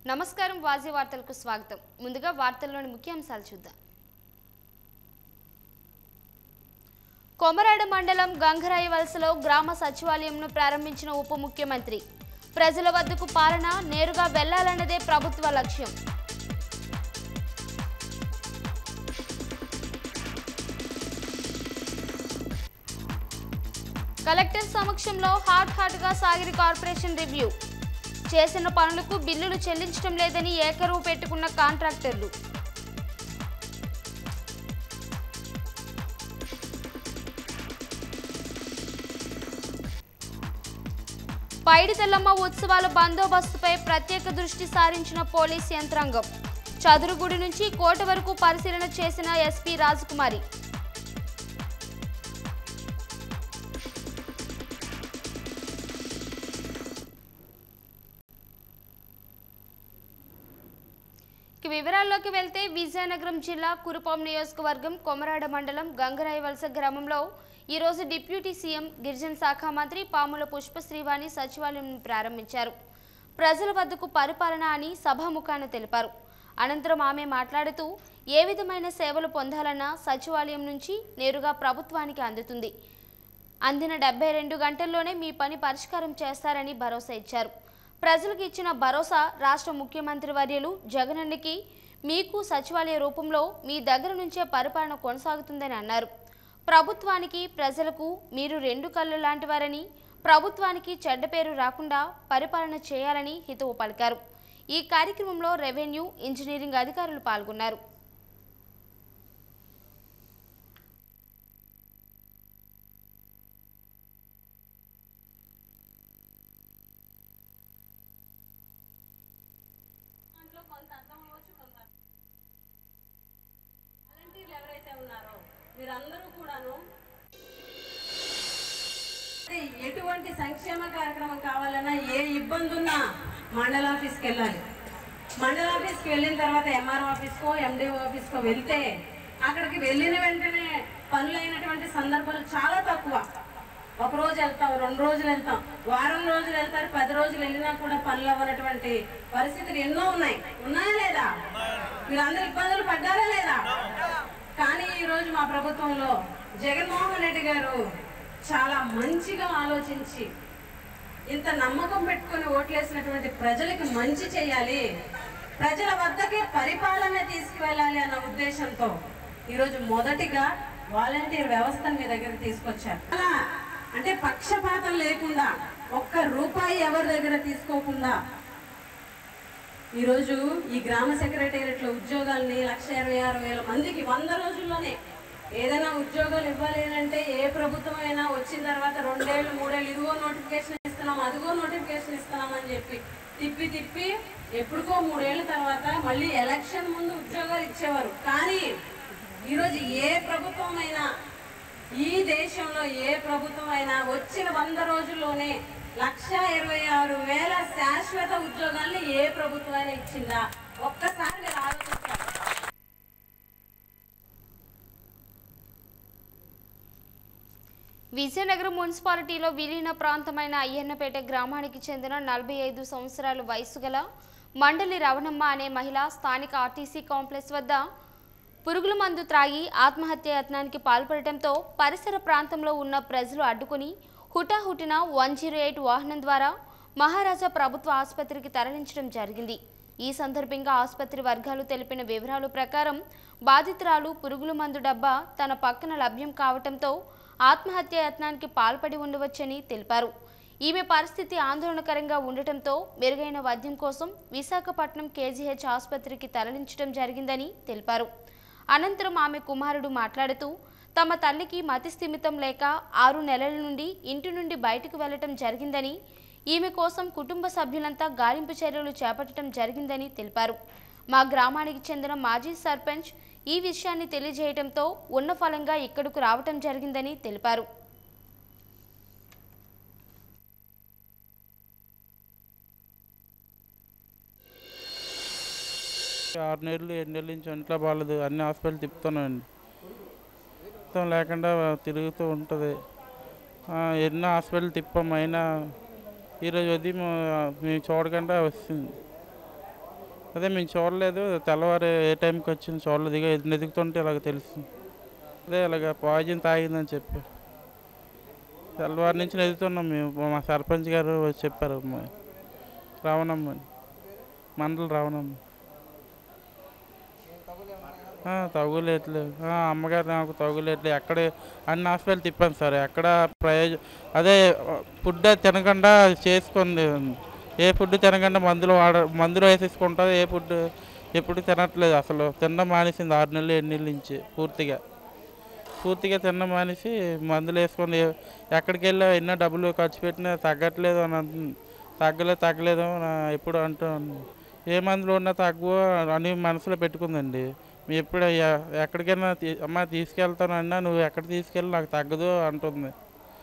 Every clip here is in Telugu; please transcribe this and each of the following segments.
నమస్కారం వాజీ వార్తలకు స్వాగతం ముందుగా వార్తల్లోని ముఖ్యాంశాలు చూద్దాం కొమరాడ మండలం గంగరాయి వలసలో గ్రామ సచివాలయంను ప్రారంభించిన ఉప ముఖ్యమంత్రి ప్రజల వద్దకు పాలన నేరుగా వెళ్లాలన్నదే ప్రభుత్వ లక్ష్యం కలెక్టర్ సమక్షంలో హాట్ హాట్ గా సాగిరి కార్పొరేషన్ రివ్యూ చేసిన పనులకు బిల్లులు చెల్లించడం లేదని ఏకరువు పెట్టుకున్న కాంట్రాక్టర్లు పైడి తెల్లమ్మ ఉత్సవాల బందోబస్తుపై ప్రత్యేక దృష్టి సారించిన పోలీస్ యంత్రాంగం చదురుగుడి నుంచి కోట వరకు పరిశీలన చేసిన ఎస్పీ రాజకుమారి ఇక వివరాల్లోకి వెళ్తే విజయనగరం జిల్లా కురుపాం నియోజకవర్గం కొమరాడ మండలం గంగరాయి వలస గ్రామంలో ఈరోజు డిప్యూటీ సీఎం గిరిజన శాఖ మంత్రి పాముల పుష్పశ్రీవాణి సచివాలయం ప్రారంభించారు ప్రజల వద్దకు పరిపాలన అని సభాముఖాన తెలిపారు అనంతరం ఆమె మాట్లాడుతూ ఏ విధమైన సేవలు పొందాలన్నా సచివాలయం నుంచి నేరుగా ప్రభుత్వానికి అందుతుంది అందిన డెబ్బై రెండు గంటల్లోనే మీ పని పరిష్కారం చేస్తారని భరోసా ఇచ్చారు ప్రజలకు ఇచ్చిన భరోసా రాష్ట్ర ముఖ్యమంత్రి వర్యులు జగనన్నకి మీకు సచివాలయ రూపంలో మీ దగ్గర నుంచే పరిపాలన కొనసాగుతుందని అన్నారు ప్రభుత్వానికి ప్రజలకు మీరు రెండు కళ్ళు లాంటివారని ప్రభుత్వానికి చెడ్డ పేరు రాకుండా పరిపాలన చేయాలని హితవు పలికారు ఈ కార్యక్రమంలో రెవెన్యూ ఇంజనీరింగ్ అధికారులు పాల్గొన్నారు దాంట్లో కొంత అర్థం అవ్వచ్చు కొంత వాలంటీర్లు ఎవరైతే ఉన్నారో మీరందరూ కూడాను అంటే ఎటువంటి సంక్షేమ కార్యక్రమం కావాలన్నా ఏ ఇబ్బంది ఉన్నా మండల ఆఫీస్కి వెళ్ళాలి మండల ఆఫీస్కి వెళ్ళిన తర్వాత ఎంఆర్ఓ ఆఫీస్కో ఎండిఓ ఆఫీస్కో వెళ్తే అక్కడికి వెళ్ళిన వెంటనే పనులైనటువంటి సందర్భాలు చాలా తక్కువ ఒక రోజు వెళ్తాం రెండు రోజులు వెళ్తాం వారం రోజులు వెళ్తారు పది రోజులు వెళ్ళినా కూడా పనులు అవ్వనటువంటి పరిస్థితులు ఎన్నో ఉన్నాయి ఉన్నాయా లేదా మీరందరూ ఇబ్బందులు పడ్డారా లేదా కానీ ఈ రోజు మా ప్రభుత్వంలో జగన్మోహన్ రెడ్డి గారు చాలా మంచిగా ఆలోచించి ఇంత నమ్మకం పెట్టుకొని ఓట్లేసినటువంటి ప్రజలకు మంచి చేయాలి ప్రజల వద్దకే పరిపాలన తీసుకువెళ్ళాలి అన్న ఉద్దేశంతో ఈరోజు మొదటిగా వాలంటీర్ వ్యవస్థను మీ దగ్గర తీసుకొచ్చారు అలా అంటే పక్షపాతం లేకుండా ఒక్క రూపాయి ఎవరి దగ్గర తీసుకోకుండా ఈరోజు ఈ గ్రామ సెక్రటేరియట్లో ఉద్యోగాల్ని లక్ష ఇరవై ఆరు వేల మందికి వంద రోజుల్లోనే ఏదైనా ఉద్యోగాలు ఇవ్వాలి అంటే ఏ ప్రభుత్వం అయినా వచ్చిన తర్వాత రెండేళ్ళు మూడేళ్ళు ఇదిగో నోటిఫికేషన్ ఇస్తున్నాం అదిగో నోటిఫికేషన్ ఇస్తున్నాం అని చెప్పి తిప్పి తిప్పి ఎప్పుడుకో మూడేళ్ల తర్వాత మళ్ళీ ఎలక్షన్ ముందు ఉద్యోగాలు ఇచ్చేవారు కానీ ఈరోజు ఏ ప్రభుత్వం అయినా ఈ దేశంలో ఏ ప్రభుత్వం అయినా వచ్చిన వంద రోజుల్లోనే లక్ష ఇరవై ఆరు వేల శాశ్వత ఉద్యోగాల్ని ఏ ప్రభుత్వం అయినా ఇచ్చిందా ఒక్కసారి మీరు ఆలోచించాలి విజయనగరం మున్సిపాలిటీలో విలీన ప్రాంతమైన అయ్యన్నపేట గ్రామానికి చెందిన నలభై ఐదు సంవత్సరాల వయసు గల మండలి రవణమ్మ అనే మహిళ స్థానిక ఆర్టీసీ కాంప్లెక్స్ వద్ద పురుగుల మందు త్రాగి ఆత్మహత్య యత్నానికి పాల్పడటంతో పరిసర ప్రాంతంలో ఉన్న ప్రజలు అడ్డుకుని హుటాహుటిన వన్ జీరో ఎయిట్ వాహనం ద్వారా మహారాజా ప్రభుత్వ ఆసుపత్రికి తరలించడం జరిగింది ఈ సందర్భంగా ఆసుపత్రి వర్గాలు తెలిపిన వివరాల ప్రకారం బాధితురాలు పురుగుల మందు డబ్బా తన పక్కన లభ్యం కావటంతో ఆత్మహత్య యత్నానికి పాల్పడి ఉండవచ్చని తెలిపారు ఈమె పరిస్థితి ఆందోళనకరంగా ఉండటంతో మెరుగైన వైద్యం కోసం విశాఖపట్నం కేజీహెచ్ ఆసుపత్రికి తరలించడం జరిగిందని తెలిపారు అనంతరం ఆమె కుమారుడు మాట్లాడుతూ తమ తల్లికి మతి స్థిమితం లేక ఆరు నెలల నుండి ఇంటి నుండి బయటకు వెళ్లటం జరిగిందని ఈమె కోసం కుటుంబ సభ్యులంతా గాలింపు చర్యలు చేపట్టడం జరిగిందని తెలిపారు మా గ్రామానికి చెందిన మాజీ సర్పంచ్ ఈ విషయాన్ని తెలియజేయడంతో ఉన్న ఫలంగా ఇక్కడకు రావటం జరిగిందని తెలిపారు ఆరు నెలలు ఏడు నెలల నుంచి ఒంట్లో బాగాలేదు అన్ని హాస్పిటల్ తిప్పుతున్నానండి మొత్తం లేకుండా తిరుగుతూ ఉంటుంది ఎన్నో హాస్పిటల్ తిప్పాం అయినా ఈరోజు ఉదయం మేము చూడకుండా వస్తుంది అదే మేము చూడలేదు తెల్లవారు ఏ టైంకి వచ్చింది చూడలేదు ఇక ఎదుగుతుంటే ఇలాగ తెలుస్తుంది అదే ఇలాగ పాయిజన్ తాగిందని చెప్పి తెల్లవారు నుంచి ఎదుగుతున్నాం మేము మా సర్పంచ్ గారు వచ్చి చెప్పారు మా రావణమ్మ అని. మండల రావణమ్మ ఆ, తగులేట్లేదు ఆ, అమ్మగారు నాకు తగులేట్లేదు ఎక్కడ అన్ని హాస్పిటల్ తిప్పాను సార్ ఎక్కడ ప్రయోజనం అదే ఫుడ్ తినకుండా చేసుకుంది ఏ ఫుడ్ తినకుండా మందులు వాడ మందులు వేసేసుకుంటుంది ఏ ఫుడ్ ఎప్పుడు తినట్లేదు అసలు తినడం మానేసింది ఆరు నెలలు ఏడు నెలల నుంచి పూర్తిగా పూర్తిగా తినడం మానేసి మందులు వేసుకొని ఏ- ఎక్కడికి వెళ్ళా ఎన్నో డబ్బులు ఖర్చు పెట్టినా తగ్గట్లేదు అని అంటుంది తగ్గలేదు తగ్గలేదు అని ఎప్పుడు అంటూ ఉంది. ఏ మందులు ఉన్నా తక్కువ అని మనసులో పెట్టుకుందండి మీ ఎప్పుడు ఎ- ఎక్కడికైనా తీ- అమ్మ తీసుకెళ్తాను అన్నా నువ్వు ఎక్కడ తీసుకెళ్ళి నాకు తగ్గదు అంటుంది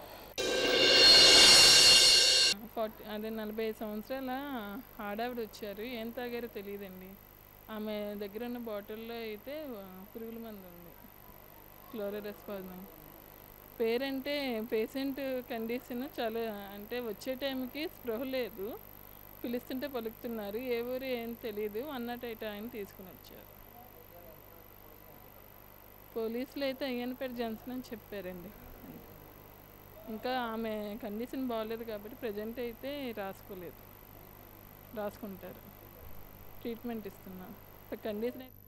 ఫార్టీ అదే నలభై ఐదు సంవత్సరాల ఆడావిడ వచ్చారు ఏం తాగారో తెలియదండి ఆమె దగ్గర ఉన్న బాటిల్లో అయితే ఆ, పురుగుల మందు ఉంది క్లోరోరెస్పాజం పేరంటే పేషెంట్ కండిషన్ చాలా అంటే వచ్చే టైంకి స్పృహ లేదు పిలుస్తుంటే పలుకుతున్నారు ఏ ఊరు ఏం తెలియదు వన్ నాట్ ఎయిట్ ఆయన తీసుకుని వచ్చారు పోలీసులు అయితే అయ్యనపేట జంక్షన్ అని చెప్పారండి ఇంకా ఆమె కండిషన్ బాగలేదు కాబట్టి ప్రజెంట్ అయితే రాసుకోలేదు రాసుకుంటారు ట్రీట్మెంట్ ఇస్తున్నాం కండిషన్ అయితే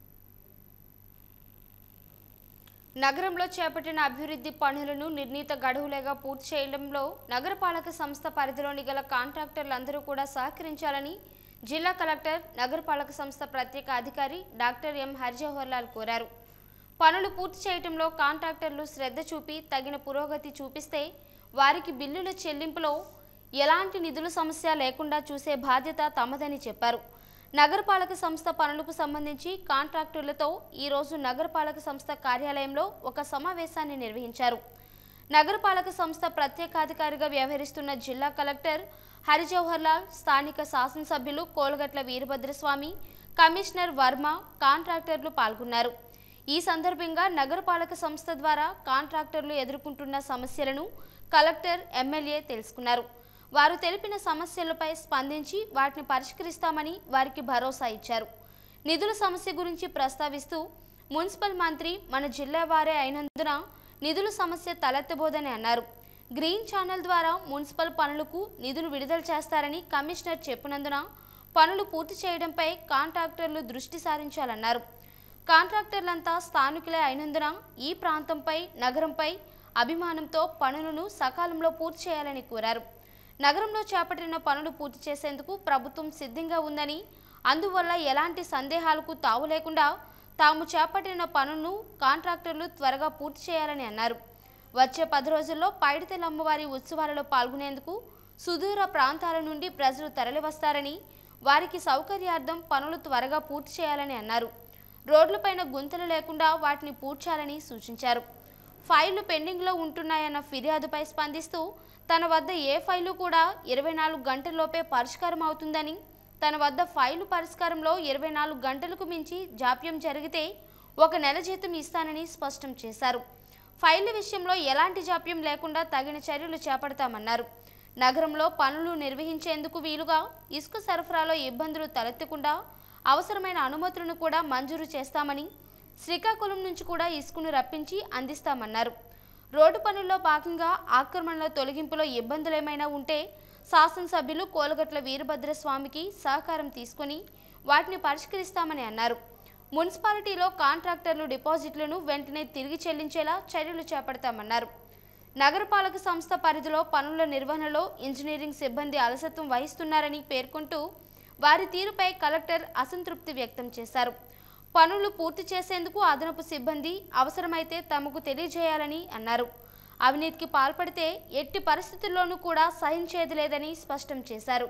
నగరంలో చేపట్టిన అభివృద్ధి పనులను నిర్ణీత గడువులేగా పూర్తి చేయడంలో నగరపాలక సంస్థ పరిధిలోని గల కాంట్రాక్టర్లందరూ కూడా సహకరించాలని జిల్లా కలెక్టర్ నగరపాలక సంస్థ ప్రత్యేక అధికారి డాక్టర్ ఎం హరిజవహర్లాల్ కోరారు పనులు పూర్తి చేయడంలో కాంట్రాక్టర్లు శ్రద్ధ చూపి తగిన పురోగతి చూపిస్తే వారికి బిల్లుల చెల్లింపులో ఎలాంటి నిధుల సమస్య లేకుండా చూసే బాధ్యత తమదని చెప్పారు నగరపాలక సంస్థ పనులకు సంబంధించి కాంట్రాక్టర్లతో ఈరోజు నగరపాలక సంస్థ కార్యాలయంలో ఒక సమావేశాన్ని నిర్వహించారు నగరపాలక సంస్థ ప్రత్యేకాధికారిగా వ్యవహరిస్తున్న జిల్లా కలెక్టర్ హరిజవహర్ లాల్ స్థానిక శాసనసభ్యులు కోలగట్ల వీరభద్రస్వామి కమిషనర్ వర్మ కాంట్రాక్టర్లు పాల్గొన్నారు ఈ సందర్భంగా నగరపాలక సంస్థ ద్వారా కాంట్రాక్టర్లు ఎదుర్కొంటున్న సమస్యలను కలెక్టర్ ఎమ్మెల్యే తెలుసుకున్నారు వారు తెలిపిన సమస్యలపై స్పందించి వాటిని పరిష్కరిస్తామని వారికి భరోసా ఇచ్చారు నిధుల సమస్య గురించి ప్రస్తావిస్తూ మున్సిపల్ మంత్రి మన జిల్లా వారే అయినందున నిధుల సమస్య తలెత్తబోదని అన్నారు గ్రీన్ ఛానల్ ద్వారా మున్సిపల్ పనులకు నిధులు విడుదల చేస్తారని కమిషనర్ చెప్పినందున పనులు పూర్తి చేయడంపై కాంట్రాక్టర్లు దృష్టి సారించాలన్నారు కాంట్రాక్టర్లంతా స్థానికులే అయినందున ఈ ప్రాంతంపై నగరంపై అభిమానంతో పనులను సకాలంలో పూర్తి చేయాలని కోరారు నగరంలో చేపట్టిన పనులు పూర్తి చేసేందుకు ప్రభుత్వం సిద్ధంగా ఉందని అందువల్ల ఎలాంటి సందేహాలకు తావు లేకుండా తాము చేపట్టిన పనులను కాంట్రాక్టర్లు త్వరగా పూర్తి చేయాలని అన్నారు వచ్చే పది రోజుల్లో పైడితెల అమ్మవారి ఉత్సవాలలో పాల్గొనేందుకు సుదూర ప్రాంతాల నుండి ప్రజలు తరలివస్తారని వారికి సౌకర్యార్థం పనులు త్వరగా పూర్తి చేయాలని అన్నారు రోడ్లపైన గుంతలు లేకుండా వాటిని పూడ్చాలని సూచించారు ఫైళ్లు పెండింగ్లో ఉంటున్నాయన్న ఫిర్యాదుపై స్పందిస్తూ తన వద్ద ఏ ఫైలు కూడా ఇరవై నాలుగు గంటల్లోపే పరిష్కారం అవుతుందని తన వద్ద ఫైలు పరిష్కారంలో ఇరవై నాలుగు గంటలకు మించి జాప్యం జరిగితే ఒక నెల జీతం ఇస్తానని స్పష్టం చేశారు ఫైళ్ల విషయంలో ఎలాంటి జాప్యం లేకుండా తగిన చర్యలు చేపడతామన్నారు నగరంలో పనులు నిర్వహించేందుకు వీలుగా ఇసుక సరఫరాలో ఇబ్బందులు తలెత్తకుండా అవసరమైన అనుమతులను కూడా మంజూరు చేస్తామని శ్రీకాకుళం నుంచి కూడా ఇసుకను రప్పించి అందిస్తామన్నారు రోడ్డు పనుల్లో భాగంగా ఆక్రమణల తొలగింపులో ఇబ్బందులేమైనా ఉంటే శాసనసభ్యులు కోలగట్ల వీరభద్రస్వామికి సహకారం తీసుకొని వాటిని పరిష్కరిస్తామని అన్నారు మున్సిపాలిటీలో కాంట్రాక్టర్లు డిపాజిట్లను వెంటనే తిరిగి చెల్లించేలా చర్యలు చేపడతామన్నారు నగరపాలక సంస్థ పరిధిలో పనుల నిర్వహణలో ఇంజనీరింగ్ సిబ్బంది అలసత్వం వహిస్తున్నారని పేర్కొంటూ వారి తీరుపై కలెక్టర్ అసంతృప్తి వ్యక్తం చేశారు పనులు పూర్తి చేసేందుకు అదనపు సిబ్బంది అవసరమైతే తమకు తెలియజేయాలని అన్నారు అవినీతికి పాల్పడితే ఎట్టి పరిస్థితుల్లోనూ కూడా సహించేది లేదని స్పష్టం చేశారు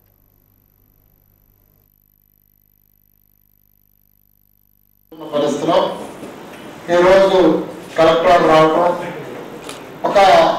ఉన్న పరిస్థితిలో ఈరోజు కలెక్టర్ రావటం ఒక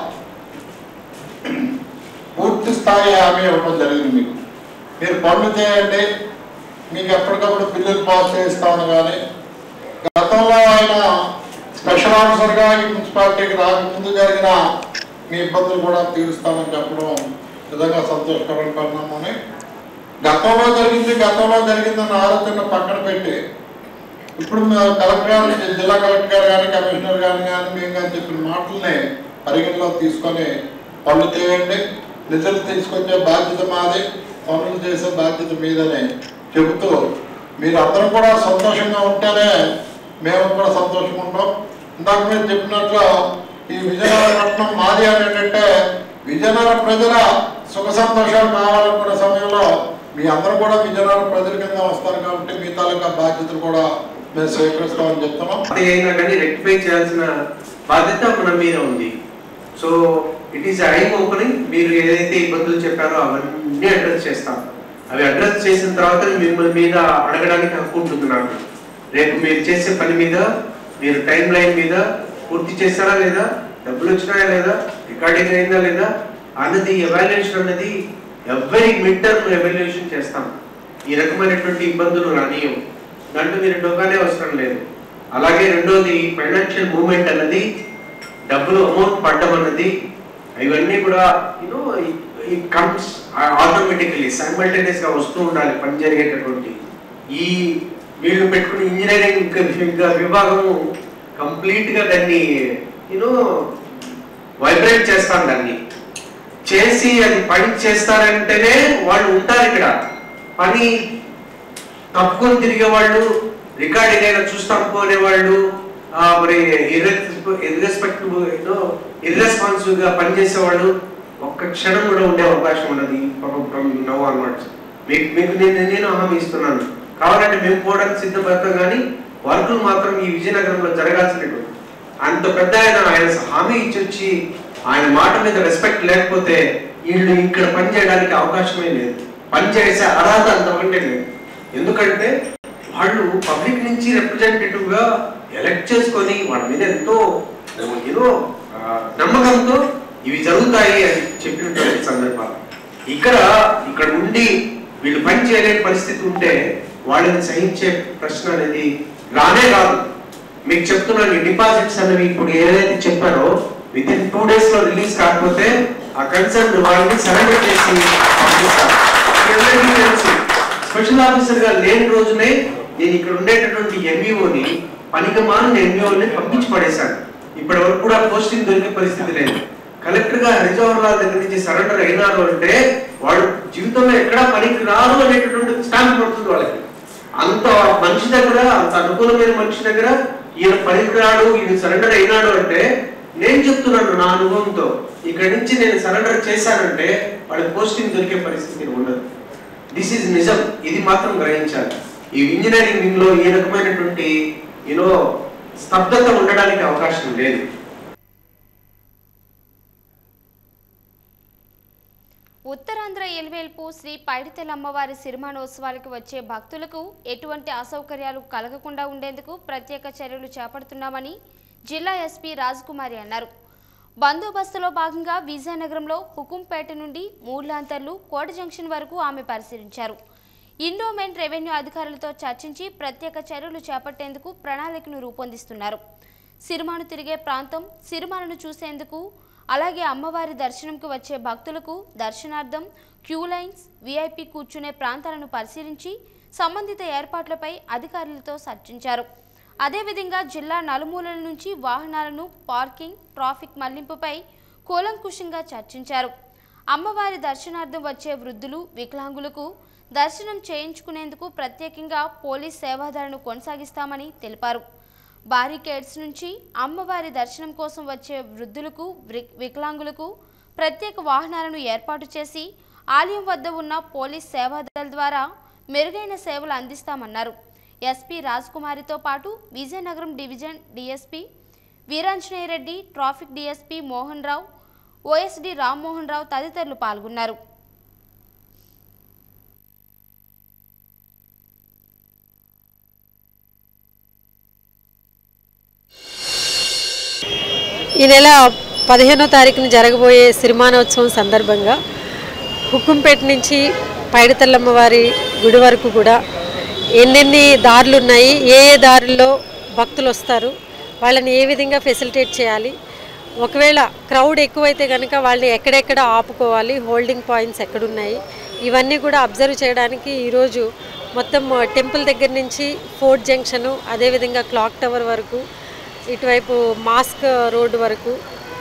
పూర్తి స్థాయి హామీ ఇవ్వడం జరిగింది మీకు మీరు పనులు చేయండి మీకు ఎప్పటికప్పుడు బిల్లులు పాస్ చేయిస్తామని కానీ గతంలో ఆయన స్పెషల్ ఆఫీసర్గా ఈ మున్సిపాలిటీకి రాకముందు జరిగిన మీ ఇబ్బందులు కూడా తీరుస్తామని చెప్పడం నిజంగా సంతోషకరమైన పరిణామని గతంలో జరిగింది గతంలో జరిగిందన్న ఆలోచన పక్కన పెట్టి ఇప్పుడు మా కలెక్టర్ గారు జిల్లా కలెక్టర్ గారు కానీ కమిషనర్ గారు కానీ మేము కానీ చెప్పిన మాటల్ని పరిగణలో తీసుకొని పనులు చేయండి నిధులు తీసుకొచ్చే బాధ్యత మాది పనులు చేసే బాధ్యత మీదని చెబుతూ మీరు అందరూ కూడా సంతోషంగా ఉంటేనే మేము కూడా సంతోషంగా ఉంటాం ఇందాక మీరు చెప్పినట్లు ఈ విజయనగరం పట్టణం మాది అని ఏంటంటే విజయనగరం ప్రజల సుఖ సంతోషాలు కావాలనుకునే సమయంలో మీ అందరూ కూడా విజయనగరం ప్రజల కింద వస్తారు కాబట్టి మీ తాలూకా బాధ్యతలు కూడా మేము స్వీకరిస్తామని చెప్తున్నాం అది అయినా కానీ రెక్టిఫై చేయాల్సిన బాధ్యత మన మీద ఉంది so it is I'm opening మీరు ఏదైతే ఇబ్బందులు చెప్పారో అవన్నీ అడ్రస్ చేస్తాం అవి అడ్రస్ చేసిన తర్వాత మిమ్మల్ని మీద అడగడానికి హక్కు ఉంటుంది నాకు రేపు మీరు చేసే పని మీద మీరు టైం లైన్ మీద పూర్తి చేస్తారా లేదా డబ్బులు వచ్చినాయా లేదా రికార్డింగ్ అయిందా లేదా అన్నది ఎవాల్యుయేషన్ అన్నది ఎవరి మిడ్ టర్మ్ ఎవాల్యుయేషన్ చేస్తాం ఈ రకమైనటువంటి ఇబ్బందులు రానియం దాంట్లో మీరు డొక్కానే అవసరం లేదు అలాగే రెండోది ఫైనాన్షియల్ మూవ్మెంట్ అన్నది డబ్బులు అమౌంట్ పడ్డం అన్నది ఇవన్నీ కూడా you know it comes automatically simultaneous గా వస్తూ ఉండాలి పని జరిగేటటువంటి ఈ వీళ్ళు పెట్టుకుని ఇంజనీరింగ్ ఇంకా విభాగము కంప్లీట్ గా దాన్ని యూనో వైబ్రేట్ చేస్తాం దాన్ని చేసి అది పని చేస్తారంటేనే వాళ్ళు ఉంటారు ఇక్కడ పని తప్పుకొని తిరిగే వాళ్ళు రికార్డింగ్ అయినా చూస్తాం పోనే వాళ్ళు ఆ, మరి ఇర్రెస్పెక్టివ్ ఏదో ఇర్రెస్పాన్సిబుల్ గా పనిచేసే వాళ్ళు ఒక్క క్షణం కూడా ఉండే అవకాశం ఉన్నది నవ్ అనమాట మీకు మీకు నేను నేను హామీ ఇస్తున్నాను కావాలంటే మేము పోవడానికి సిద్ధపడతాం కానీ వర్కులు మాత్రం ఈ విజయనగరంలో జరగాల్సినటువంటి అంత పెద్ద ఆయన ఆయన హామీ ఇచ్చొచ్చి ఆయన మాట మీద రెస్పెక్ట్ లేకపోతే వీళ్ళు ఇక్కడ పని చేయడానికి అవకాశమే లేదు పని చేసే అర్హత అంతకంటే లేదు ఎందుకంటే వాళ్ళు పబ్లిక్ నుంచి రిప్రజెంటేటివ్ గా ఎలక్ట్ చేసుకొని వాళ్ళ మీద ఎంతో ఏదో నమ్మకంతో ఇవి జరుగుతాయి అని చెప్పినటువంటి సందర్భాలు ఇక్కడ ఇక్కడ ఉండి వీళ్ళు పని చేయలేని పరిస్థితి ఉంటే వాళ్ళని సహించే ప్రశ్న అనేది రానే రాదు మీకు చెప్తున్నాను ఈ డిపాజిట్స్ అనేవి ఇప్పుడు ఏదైతే చెప్పారో విత్ ఇన్ టూ డేస్ లో రిలీజ్ కాకపోతే ఆ కన్సర్న్ వాళ్ళని సరెండర్ చేసి పంపిస్తారు మీ అందరికీ తెలుసు స్పెషల్ ఆఫీసర్ గా లేని రోజునే నేను ఇక్కడ ఉండేటటువంటి ఎంఈఓని పనికి మాలిన ఎంఈఓని పంపించి పడేశాను ఇప్పటి వరకు కూడా పోస్టింగ్ దొరికే పరిస్థితి లేదు కలెక్టర్ గా హరిజవహర్ లాల్ దగ్గర నుంచి సరెండర్ అయినారు అంటే వాళ్ళు జీవితంలో ఎక్కడా పనికి రారు అనేటటువంటి స్టాంప్ పడుతుంది వాళ్ళకి అంత మనిషి దగ్గర అంత అనుకూలమైన మనిషి దగ్గర ఈయన పనికి రాడు ఈయన సరెండర్ అయినాడు అంటే నేను చెప్తున్నాను నా అనుభవంతో ఇక్కడి నుంచి నేను సరెండర్ చేశానంటే వాళ్ళకి పోస్టింగ్ దొరికే పరిస్థితి ఉండదు దిస్ ఈజ్ నిజం ఇది మాత్రం గ్రహించాలి ఈ ఇంజనీరింగ్ వింగ్ లో ఈ రకమైనటువంటి యూనో స్తబ్దత ఉండడానికి అవకాశం లేదు ఉత్తరాంధ్ర ఎలివేల్పు శ్రీ పైడితెల అమ్మవారి సిరిమానోత్సవాలకు వచ్చే భక్తులకు ఎటువంటి అసౌకర్యాలు కలగకుండా ఉండేందుకు ప్రత్యేక చర్యలు చేపడుతున్నామని జిల్లా ఎస్పీ రాజకుమారి అన్నారు బందోబస్తులో భాగంగా విజయనగరంలో హుకుంపేట నుండి మూడ్లాంతర్లు కోట జంక్షన్ వరకు ఆమె పరిశీలించారు ఇండోమెంట్ రెవెన్యూ అధికారులతో చర్చించి ప్రత్యేక చర్యలు చేపట్టేందుకు ప్రణాళికను రూపొందిస్తున్నారు సిరిమాను తిరిగే ప్రాంతం సిరిమాను చూసేందుకు అలాగే అమ్మవారి దర్శనంకు వచ్చే భక్తులకు దర్శనార్థం క్యూ లైన్స్ వీఐపీ కూర్చునే ప్రాంతాలను పరిశీలించి సంబంధిత ఏర్పాట్లపై అధికారులతో చర్చించారు అదేవిధంగా జిల్లా నలుమూలల నుంచి వాహనాలను పార్కింగ్ ట్రాఫిక్ మళ్లింపుపై కూలంకుషంగా చర్చించారు అమ్మవారి దర్శనార్థం వచ్చే వృద్ధులు వికలాంగులకు దర్శనం చేయించుకునేందుకు ప్రత్యేకంగా పోలీస్ సేవాదాలను కొనసాగిస్తామని తెలిపారు బారికేడ్స్ నుంచి అమ్మవారి దర్శనం కోసం వచ్చే వృద్ధులకు వి- వికలాంగులకు ప్రత్యేక వాహనాలను ఏర్పాటు చేసి ఆలయం వద్ద ఉన్న పోలీస్ సేవాదళ ద్వారా మెరుగైన సేవలు అందిస్తామన్నారు ఎస్పీ రాజ్కుమారితో పాటు Vizianagaram division DSP Veeranjaneya Reddy traffic DSP Mohan Rao OSD Rammohan Rao తదితరులు పాల్గొన్నారు ఈ నెల పదిహేనో తారీఖున జరగబోయే సిరిమానోత్సవం సందర్భంగా హుకుంపేట నుంచి పైడితల్లమ్మ వారి గుడి వరకు కూడా ఎన్నెన్ని దారులు ఉన్నాయి ఏ ఏ దారుల్లో భక్తులు వస్తారు వాళ్ళని ఏ విధంగా ఫెసిలిటేట్ చేయాలి ఒకవేళ క్రౌడ్ ఎక్కువైతే కనుక వాళ్ళని ఎక్కడెక్కడ ఆపుకోవాలి హోల్డింగ్ పాయింట్స్ ఎక్కడున్నాయి ఇవన్నీ కూడా అబ్జర్వ్ చేయడానికి ఈరోజు మొత్తం టెంపుల్ దగ్గర నుంచి ఫోర్ట్ జంక్షను అదేవిధంగా క్లాక్ టవర్ వరకు ఇటువైపు మాస్క్ రోడ్ వరకు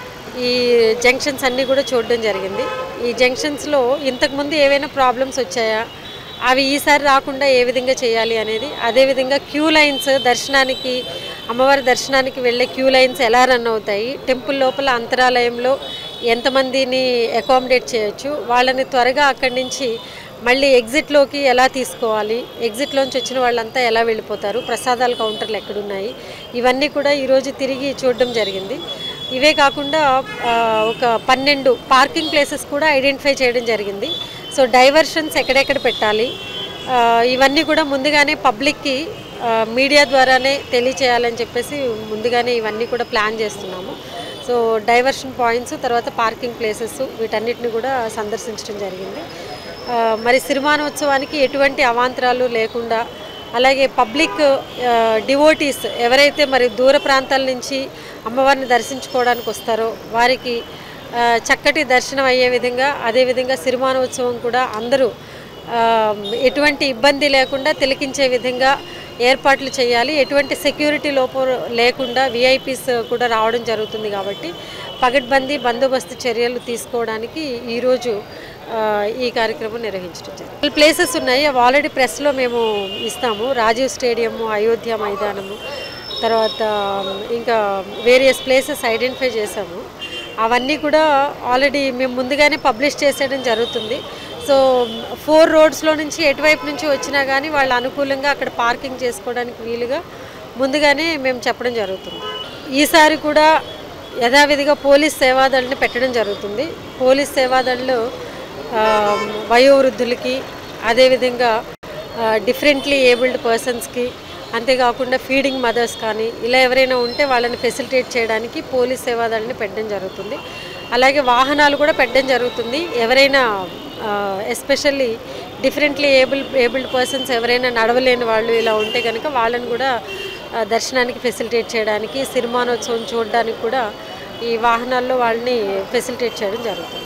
ఈ జంక్షన్స్ అన్నీ కూడా చూడడం జరిగింది ఈ జంక్షన్స్లో ఇంతకుముందు ఏవైనా ప్రాబ్లమ్స్ వచ్చాయా అవి ఈసారి రాకుండా ఏ విధంగా చేయాలి అనేది అదేవిధంగా క్యూ లైన్స్ దర్శనానికి అమ్మవారి దర్శనానికి వెళ్ళే క్యూ లైన్స్ ఎలా రన్ అవుతాయి టెంపుల్ లోపల అంతరాలయంలో ఎంతమందిని అకామిడేట్ చేయొచ్చు వాళ్ళని త్వరగా అక్కడి నుంచి మళ్ళీ ఎగ్జిట్లోకి ఎలా తీసుకోవాలి ఎగ్జిట్లోంచి వచ్చిన వాళ్ళంతా ఎలా వెళ్ళిపోతారు ప్రసాదాల కౌంటర్లు ఎక్కడున్నాయి ఇవన్నీ కూడా ఈరోజు తిరిగి చూడడం జరిగింది ఇవే కాకుండా ఆ, ఒక పన్నెండు పార్కింగ్ ప్లేసెస్ కూడా ఐడెంటిఫై చేయడం జరిగింది సో డైవర్షన్స్ ఎక్కడెక్కడ పెట్టాలి ఆ, ఇవన్నీ కూడా ముందుగానే పబ్లిక్కి ఆ, మీడియా ద్వారానే తెలియచేయాలని చెప్పేసి ముందుగానే ఇవన్నీ కూడా ప్లాన్ చేస్తున్నాము సో డైవర్షన్ పాయింట్స్ తర్వాత పార్కింగ్ ప్లేసెస్ వీటన్నిటిని కూడా సందర్శించడం జరిగింది ఆ, మరి సిరిమానోత్సవానికి ఎటువంటి అవాంతరాలు లేకుండా అలాగే పబ్లిక్ డివోటీస్ ఎవరైతే మరి దూర ప్రాంతాల నుంచి అమ్మవారిని దర్శించుకోవడానికి వస్తారో వారికి ఆ, చక్కటి దర్శనం అయ్యే విధంగా అదేవిధంగా సిరిమానోత్సవం కూడా అందరూ ఆ, ఎటువంటి ఇబ్బంది లేకుండా తిలకించే విధంగా ఏర్పాట్లు చేయాలి ఎటువంటి సెక్యూరిటీ లోపం లేకుండా విఐపీస్ కూడా రావడం జరుగుతుంది కాబట్టి పగడ్బందీ బందోబస్తు చర్యలు తీసుకోవడానికి ఈరోజు ఆ, ఈ కార్యక్రమం నిర్వహించడం జరిగింది ప్లేసెస్ ఉన్నాయి అవి ఆల్రెడీ ప్రెస్లో మేము ఇస్తాము రాజీవ్ స్టేడియము అయోధ్య మైదానము తర్వాత ఇంకా వేరియస్ ప్లేసెస్ ఐడెంటిఫై చేసాము అవన్నీ కూడా ఆల్రెడీ మేము ముందుగానే పబ్లిష్ చేసేయడం జరుగుతుంది సో ఫోర్ రోడ్స్లో నుంచి ఎటువైపు నుంచి వచ్చినా కానీ వాళ్ళు అనుకూలంగా అక్కడ పార్కింగ్ చేసుకోవడానికి వీలుగా ముందుగానే మేము చెప్పడం జరుగుతుంది ఈసారి కూడా యథావిధిగా పోలీస్ సేవాదళని పెట్టడం జరుగుతుంది పోలీస్ సేవాదళ్ళు ఆ, వయోవృద్ధులకి అదేవిధంగా డిఫరెంట్లీ ఏబుల్డ్ పర్సన్స్కి అంతేకాకుండా ఫీడింగ్ మదర్స్ కానీ ఇలా ఎవరైనా ఉంటే వాళ్ళని ఫెసిలిటేట్ చేయడానికి పోలీస్ సేవాదళని పెట్టడం జరుగుతుంది అలాగే వాహనాలు కూడా పెట్టడం జరుగుతుంది ఎవరైనా especially differently able abled persons ఎవరైనా నడవలేని వాళ్ళు ఇలా ఉంటే కనుక వాళ్ళని కూడా ఆ, దర్శనానికి ఫెసిలిటేట్ చేయడానికి సిరిమానోత్సవం చూడడానికి కూడా ఈ వాహనాల్లో వాళ్ళని ఫెసిలిటేట్ చేయడం జరుగుతుంది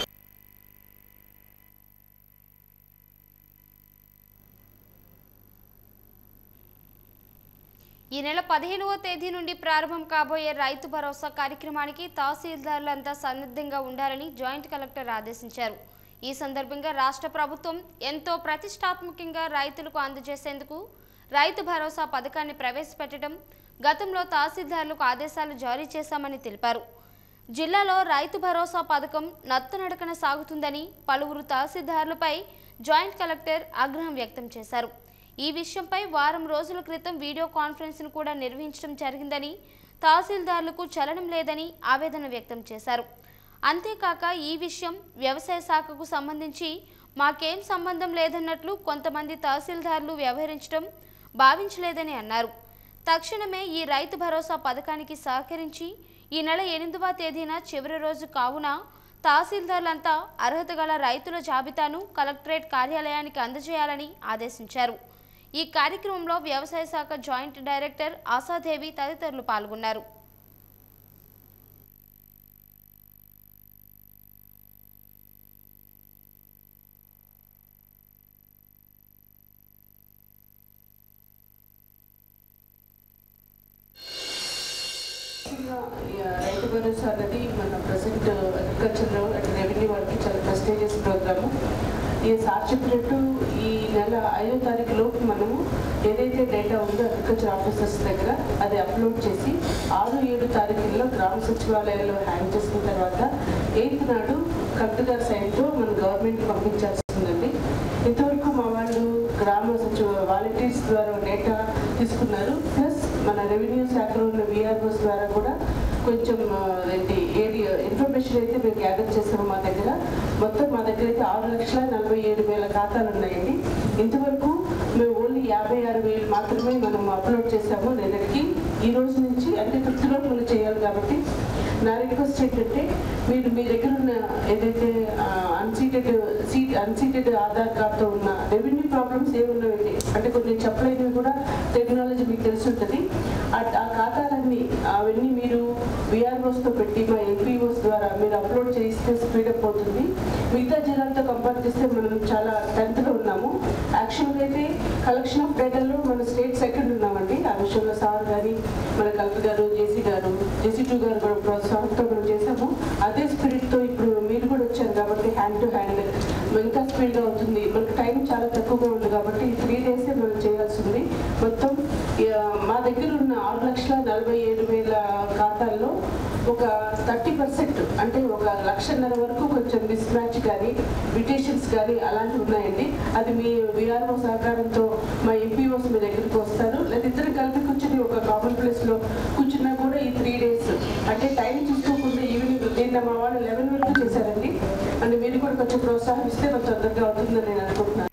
ఈ నెల పదిహేనవ తేదీ నుండి ప్రారంభం కాబోయే రైతు భరోసా కార్యక్రమానికి తహసీల్దార్లంతా సన్నద్ధంగా ఉండాలని జాయింట్ కలెక్టర్ ఆదేశించారు ఈ సందర్భంగా రాష్ట్ర ప్రభుత్వం ఎంతో ప్రతిష్టాత్మకంగా రైతులకు అందజేసేందుకు రైతు భరోసా పథకాన్ని ప్రవేశపెట్టడం గతంలో తహసీల్దార్లకు ఆదేశాలు జారీ చేశామని తెలిపారు జిల్లాలో రైతు భరోసా పథకం నత్తనడకన సాగుతుందని పలువురు తహసీల్దార్లపై జాయింట్ కలెక్టర్ ఆగ్రహం వ్యక్తం చేశారు ఈ విషయంపై వారం రోజుల క్రితం వీడియో కాన్ఫరెన్స్ను కూడా నిర్వహించడం జరిగిందని తహసీల్దార్లకు చలనం లేదని ఆవేదన వ్యక్తం చేశారు అంతేకాక ఈ విషయం వ్యవసాయ శాఖకు సంబంధించి మాకేం సంబంధం లేదన్నట్లు కొంతమంది తహసీల్దార్లు వ్యవహరించడం భావించలేదని అన్నారు తక్షణమే ఈ రైతు భరోసా పథకానికి సహకరించి ఈ నెల ఎనిమిదవ తేదీన చివరి రోజు కావున తహసీల్దార్లంతా అర్హత గల రైతుల జాబితాను కలెక్టరేట్ కార్యాలయానికి అందజేయాలని ఆదేశించారు ఈ కార్యక్రమంలో వ్యవసాయ శాఖ జాయింట్ డైరెక్టర్ ఆశాదేవి తదితరులు పాల్గొన్నారు రైతు భరోసా అనేది మన ప్రజెంట్ అగ్రికల్చర్లో అండ్ రెవెన్యూ వాళ్ళకి చాలా ప్రెస్టేజియస్ ప్రోగ్రాము ఈ సార్ చెప్పినట్టు ఈ నెల ఐదో తారీఖు లోపు మనము ఏదైతే డేటా ఉందో అగ్రికల్చర్ ఆఫీసర్స్ దగ్గర అది అప్లోడ్ చేసి ఆరు ఏడు తారీఖుల్లో గ్రామ సచివాలయాల్లో హ్యాండ్ చేసిన తర్వాత ఎయిత్ నాడు కలెక్టర్ గారి సైన్తో మన గవర్నమెంట్ పంపించాల్సి ఉందండి ఇంతవరకు మా వాళ్ళు గ్రామ సచివ వాలంటీర్స్ ద్వారా డేటా తీసుకున్నారు ప్లస్ మన రెవెన్యూ శాఖలో ఉన్న విఆర్ఓస్ ద్వారా కూడా కొంచెం ఆ, ఏంటి ఏరియా ఇన్ఫర్మేషన్ అయితే మేము గ్యాదర్ చేసాము మా దగ్గర మొత్తం మా దగ్గర అయితే ఆరు లక్షల నలభై ఏడు వేల ఖాతాలు ఉన్నాయండి ఇంతవరకు మేము ఓన్లీ యాభై ఆరు వేలు మాత్రమే మనం అప్లోడ్ చేసాము నిన్నటికి ఈ రోజు నుంచి అంటే ఫిఫ్త్ లోపల చేయాలి కాబట్టి నా రిక్వెస్ట్ ఏంటంటే మీరు మీ దగ్గర ఉన్న ఏదైతే అన్సీటెడ్ సీట్ అన్సీటెడ్ ఆధార్ కార్డ్తో ఉన్న రెవెన్యూ ప్రాబ్లమ్స్ ఏమున్నాయండి అంటే కొన్ని చెప్పలేనివి కూడా టెక్నాలజీ మీకు తెలిసి ఉంటుంది ఆ ఆ ఖాతాలన్నీ అవన్నీ మీరు విఆర్ఓస్తో పెట్టి మా ఎంపీ ఆలోచిస్తే మనం చాలా టెన్త్లో ఉన్నాము యాక్చువల్గా అయితే కలెక్షన్ ఆఫ్ డేటాలో మన స్టేట్ సెకండ్ ఉన్నామండి ఆ విషయంలో సార్ కానీ మన కలెక్టర్ గారు జేసీ గారు జేసీ టూ గారు కూడా ప్రోత్సాహంతో మనం చేసాము అదే స్పిరిట్తో ఇప్పుడు మీరు కూడా వచ్చారు కాబట్టి హ్యాండ్ టు హ్యాండ్ ఇంకా స్పీడ్గా అవుతుంది మనకు టైం చాలా తక్కువగా ఉంది కాబట్టి ఈ త్రీ డేసే మనం చేయాల్సి ఉంది మొత్తం ఆ, మా దగ్గర ఉన్న ఆరు లక్షల నలభై ఏడు వేల ఖాతాల్లో ఒక థర్టీ పర్సెంట్ అంటే ఒక లక్షన్నర వరకు కొంచెం మిస్ మ్యాచ్ కానీ మ్యూటేషన్స్ కానీ అలాంటివి ఉన్నాయండి అది మీ విఆర్ఓ సహకారంతో మా ఎంపీఓస్ మీ దగ్గరికి వస్తారు లేదా ఇద్దరు కలిపి కూర్చొని ఒక కామన్ ప్లేస్లో కూర్చున్నా కూడా ఈ త్రీ డేస్ అంటే టైం చూసుకోకుండా ఈవినింగ్ నిన్న మా వాళ్ళు లెవెన్ వరకు చేశారండి అంటే మీరు కూడా కొంచెం ప్రోత్సాహిస్తే కొంచెం తొందరగా అవుతుందని నేను అనుకుంటున్నాను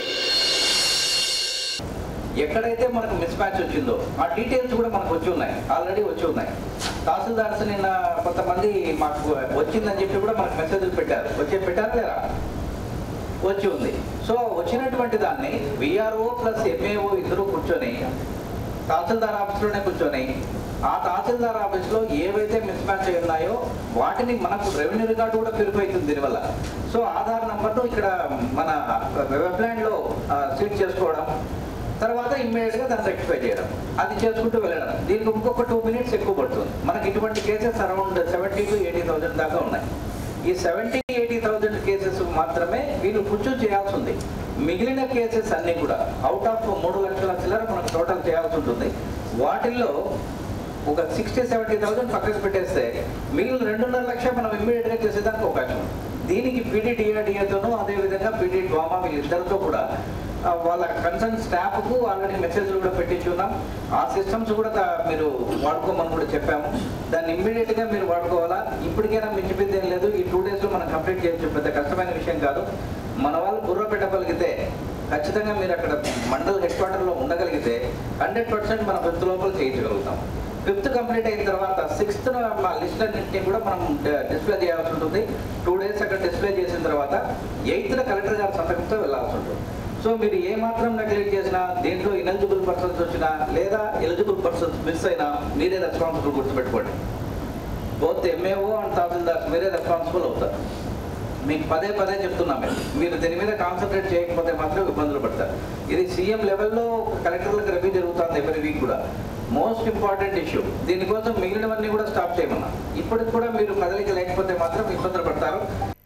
ఎక్కడైతే మనకు మిస్ మ్యాచ్ వచ్చిందో ఆ డీటెయిల్స్ కూడా మనకు వచ్చి ఉన్నాయి ఆల్రెడీ వచ్చి ఉన్నాయి తహసీల్దార్స్ నిన్న కొంతమంది మాకు వచ్చిందని చెప్పి కూడా మనకు మెసేజ్లు పెట్టారు వచ్చి పెట్టారు లేదా వచ్చి ఉంది సో వచ్చినటువంటి దాన్ని విఆర్ఓ ప్లస్ ఎంఏఓ ఇద్దరు కూర్చొని తహసీల్దార్ ఆఫీస్లోనే కూర్చొని ఆ తహసీల్దార్ ఆఫీస్లో ఏవైతే మిస్ మ్యాచ్ అయి ఉన్నాయో వాటిని మనకు రెవెన్యూ రికార్డు కూడా వెరిఫై అవుతుంది దీనివల్ల సో ఆధార్ నంబర్ను ఇక్కడ మన వెబ్లాండ్లో సీట్ చేసుకోవడం తర్వాత ఇమ్మీడియట్ గా దాన్ని రెక్టిఫై చేయడం అది చేసుకుంటూ వెళ్ళడం దీనికి ఇంకొక టూ మినిట్స్ ఎక్కువ పడుతుంది మనకి ఇటువంటి cases around seventy to eighty thousand దాకా ఉన్నాయి ఈ సెవెంటీ ఎయిటీ థౌసండ్ కేసెస్ మాత్రమే వీళ్ళు కూర్చొని చేయాల్సి ఉంది మిగిలిన కేసెస్ అన్ని కూడా అవుట్ ఆఫ్ మూడు లక్షల చిల్లర మనకు టోటల్ చేయాల్సి ఉంటుంది వాటిల్లో ఒక సిక్స్టీ సెవెంటీ థౌసండ్ పక్కకు పెట్టేస్తే మిగిలిన రెండున్నర లక్ష మనం ఇమ్మీడియట్ గా చేసేదానికి అవకాశం ఉంది. దీనికి పీడీటీఆర్డీఏతోనూ అదేవిధంగా పీడీ డ్వామా వీళ్ళిద్దరితో కూడా ఆ, వాళ్ళ కన్సర్న్ స్టాఫ్ కు ఆల్రెడీ మెసేజ్లు కూడా పెట్టించున్నాం ఆ సిస్టమ్స్ కూడా దా- మీరు వాడుకోమని కూడా చెప్పాము దాన్ని ఇమ్మీడియట్ గా మీరు వాడుకోవాలా ఇప్పటికైనా మించిపోయింది ఏం లేదు ఈ టూ డేస్ లో మనం కంప్లీట్ చేయొచ్చు పెద్ద కష్టమైన విషయం కాదు మన వాళ్ళు బుర్ర పెట్టగలిగితే ఖచ్చితంగా మీరు అక్కడ మండల్ హెడ్ క్వార్టర్ లో ఉండగలిగితే హండ్రెడ్ పర్సెంట్ మన ఫిఫ్త్ లోపల చేయించగలుగుతాం ఫిఫ్త్ కంప్లీట్ అయిన తర్వాత సిక్స్త్ మా లిస్ట్ అన్నింటినీ కూడా మనం డిస్ప్లే చేయాల్సి ఉంటుంది టూ డేస్ అక్కడ డిస్ప్లే చేసిన తర్వాత ఎయిత్ కలెక్టర్ గారి సంతకంతో వెళ్ళాల్సి ఉంటుంది సో మీరు ఏ మాత్రం నెగ్లెక్ట్ చేసినా దేంట్లో ఇనెలిజిబుల్ పర్సన్స్ వచ్చినా లేదా ఎలిజిబుల్ పర్సన్స్ మిస్ అయినా మీరే రెస్పాన్సిబుల్ గుర్తుపెట్టుకోండి బోత్ ఎంఏఓ అండ్ తహసీల్దార్స్ మీరే రెస్పాన్సిబుల్ అవుతారు మీకు పదే పదే చెప్తున్నాం మేము మీరు దీని మీద కాన్సన్ట్రేట్ చేయకపోతే మాత్రం ఇబ్బందులు పడతారు ఇది సీఎం లెవెల్లో కలెక్టర్లకు రివ్యూ జరుగుతుంది ఎవరి వీక్ కూడా మోస్ట్ ఇంపార్టెంట్ ఇష్యూ దీనికోసం మిగిలినవన్నీ కూడా స్టాప్ చేయమన్నా ఇప్పటికి కూడా మీరు కదలిక లేకపోతే మాత్రం ఇబ్బందులు పడతారు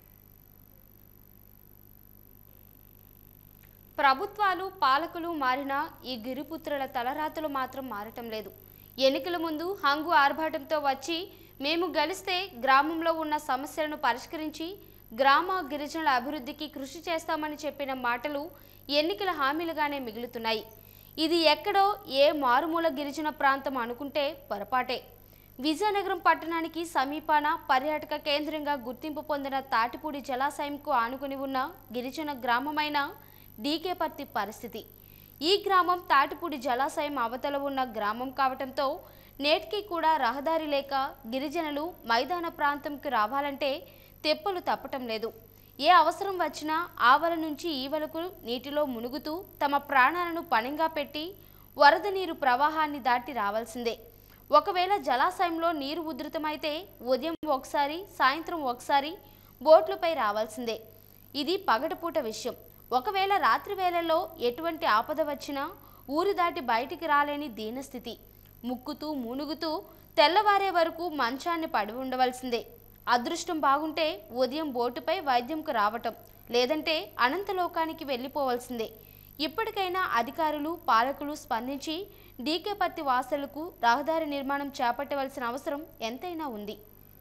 ప్రభుత్వాలు పాలకులు మారినా ఈ గిరిపుత్రుల తలరాతలు మాత్రం మారటం లేదు ఎన్నికల ముందు హంగు ఆర్భాటంతో వచ్చి మేము గెలిస్తే గ్రామంలో ఉన్న సమస్యలను పరిష్కరించి గ్రామ గిరిజనుల అభివృద్ధికి కృషి చేస్తామని చెప్పిన మాటలు ఎన్నికల హామీలుగానే మిగులుతున్నాయి ఇది ఎక్కడో ఏ మారుమూల గిరిజన ప్రాంతం అనుకుంటే పొరపాటే విజయనగరం పట్టణానికి సమీపాన పర్యాటక కేంద్రంగా గుర్తింపు పొందిన తాటిపూడి జలాశయంకు ఆనుకుని ఉన్న గిరిజన గ్రామమైన డీకేపర్తి పరిస్థితి ఈ గ్రామం తాటిపూడి జలాశయం అవతల ఉన్న గ్రామం కావటంతో నేటికి కూడా రహదారి లేక గిరిజనులు మైదాన ప్రాంతంకి రావాలంటే తెప్పలు తప్పటం లేదు ఏ అవసరం వచ్చినా ఆవల నుంచి ఈవలకు నీటిలో మునుగుతూ తమ ప్రాణాలను పణంగా పెట్టి వరద నీరు ప్రవాహాన్ని దాటి రావాల్సిందే ఒకవేళ జలాశయంలో నీరు ఉధృతమైతే ఉదయం ఒకసారి సాయంత్రం ఒకసారి బోట్లపై రావాల్సిందే ఇది పగటిపూట విషయం ఒకవేళ రాత్రి వేళల్లో ఎటువంటి ఆపద వచ్చినా ఊరు దాటి బయటికి రాలేని దీనస్థితి ముక్కుతూ మూనుగుతూ తెల్లవారే వరకు మంచాన్ని పడి ఉండవలసిందే అదృష్టం బాగుంటే ఉదయం బోటుపై వైద్యంకు రావటం లేదంటే అనంతలోకానికి వెళ్ళిపోవలసిందే ఇప్పటికైనా అధికారులు పాలకులు స్పందించి డీకేపత్తి వాసులకు రహదారి నిర్మాణం చేపట్టవలసిన అవసరం ఎంతైనా ఉంది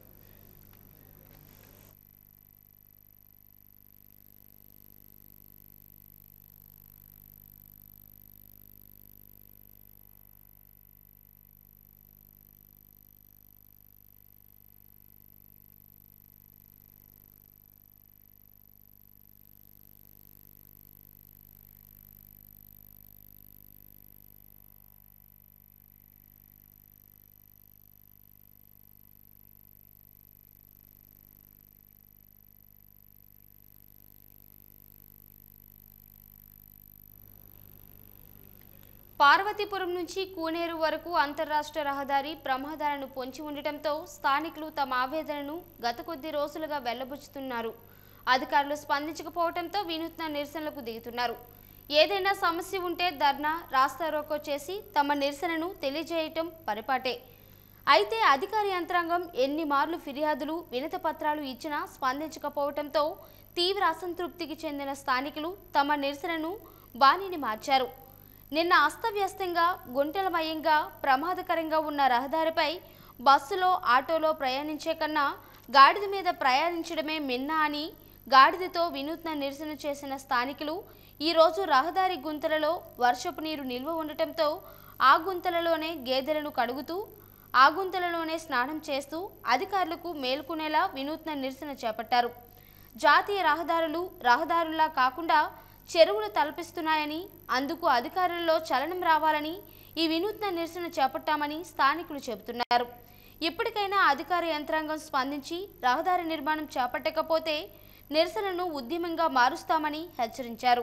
పార్వతీపురం నుంచి కూనేరు వరకు అంతర్రాష్ట్ర రహదారి ప్రమాదాలను పొంచి ఉండటంతో స్థానికులు తమ ఆవేదనను గత కొద్ది రోజులుగా వెల్లబుచ్చుతున్నారు అధికారులు స్పందించకపోవడంతో వినూత్న నిరసనలకు దిగుతున్నారు ఏదైనా సమస్య ఉంటే ధర్నా రాస్తారోకో చేసి తమ నిరసనను తెలియజేయటం పరిపాటే అయితే అధికార యంత్రాంగం ఎన్ని మార్లు ఫిర్యాదులు వినత పత్రాలు ఇచ్చినా స్పందించకపోవడంతో తీవ్ర అసంతృప్తికి చెందిన స్థానికులు తమ నిరసనను బాణిని మార్చారు నిన్న అస్తవ్యస్తంగా గుంటలమయంగా ప్రమాదకరంగా ఉన్న రహదారిపై బస్సులో ఆటోలో ప్రయాణించే కన్నా గాడిద మీద ప్రయాణించడమే మిన్న అని గాడిదతో వినూత్న నిరసన చేసిన స్థానికులు ఈరోజు రహదారి గుంతలలో వర్షపు నీరు నిల్వ ఉండటంతో ఆ గుంతలలోనే గేదెలను కడుగుతూ ఆ గుంతలలోనే స్నానం చేస్తూ అధికారులకు మేల్కొనేలా వినూత్న నిరసన చేపట్టారు జాతీయ రహదారులు రహదారుల్లా కాకుండా చెరువులు తలపిస్తున్నాయని అందుకు అధికారుల్లో చలనం రావాలని ఈ వినూత్న నిరసన చేపట్టామని స్థానికులు చెబుతున్నారు ఇప్పటికైనా అధికార యంత్రాంగం స్పందించి రహదారి నిర్మాణం చేపట్టకపోతే నిరసనను ఉద్యమంగా మారుస్తామని హెచ్చరించారు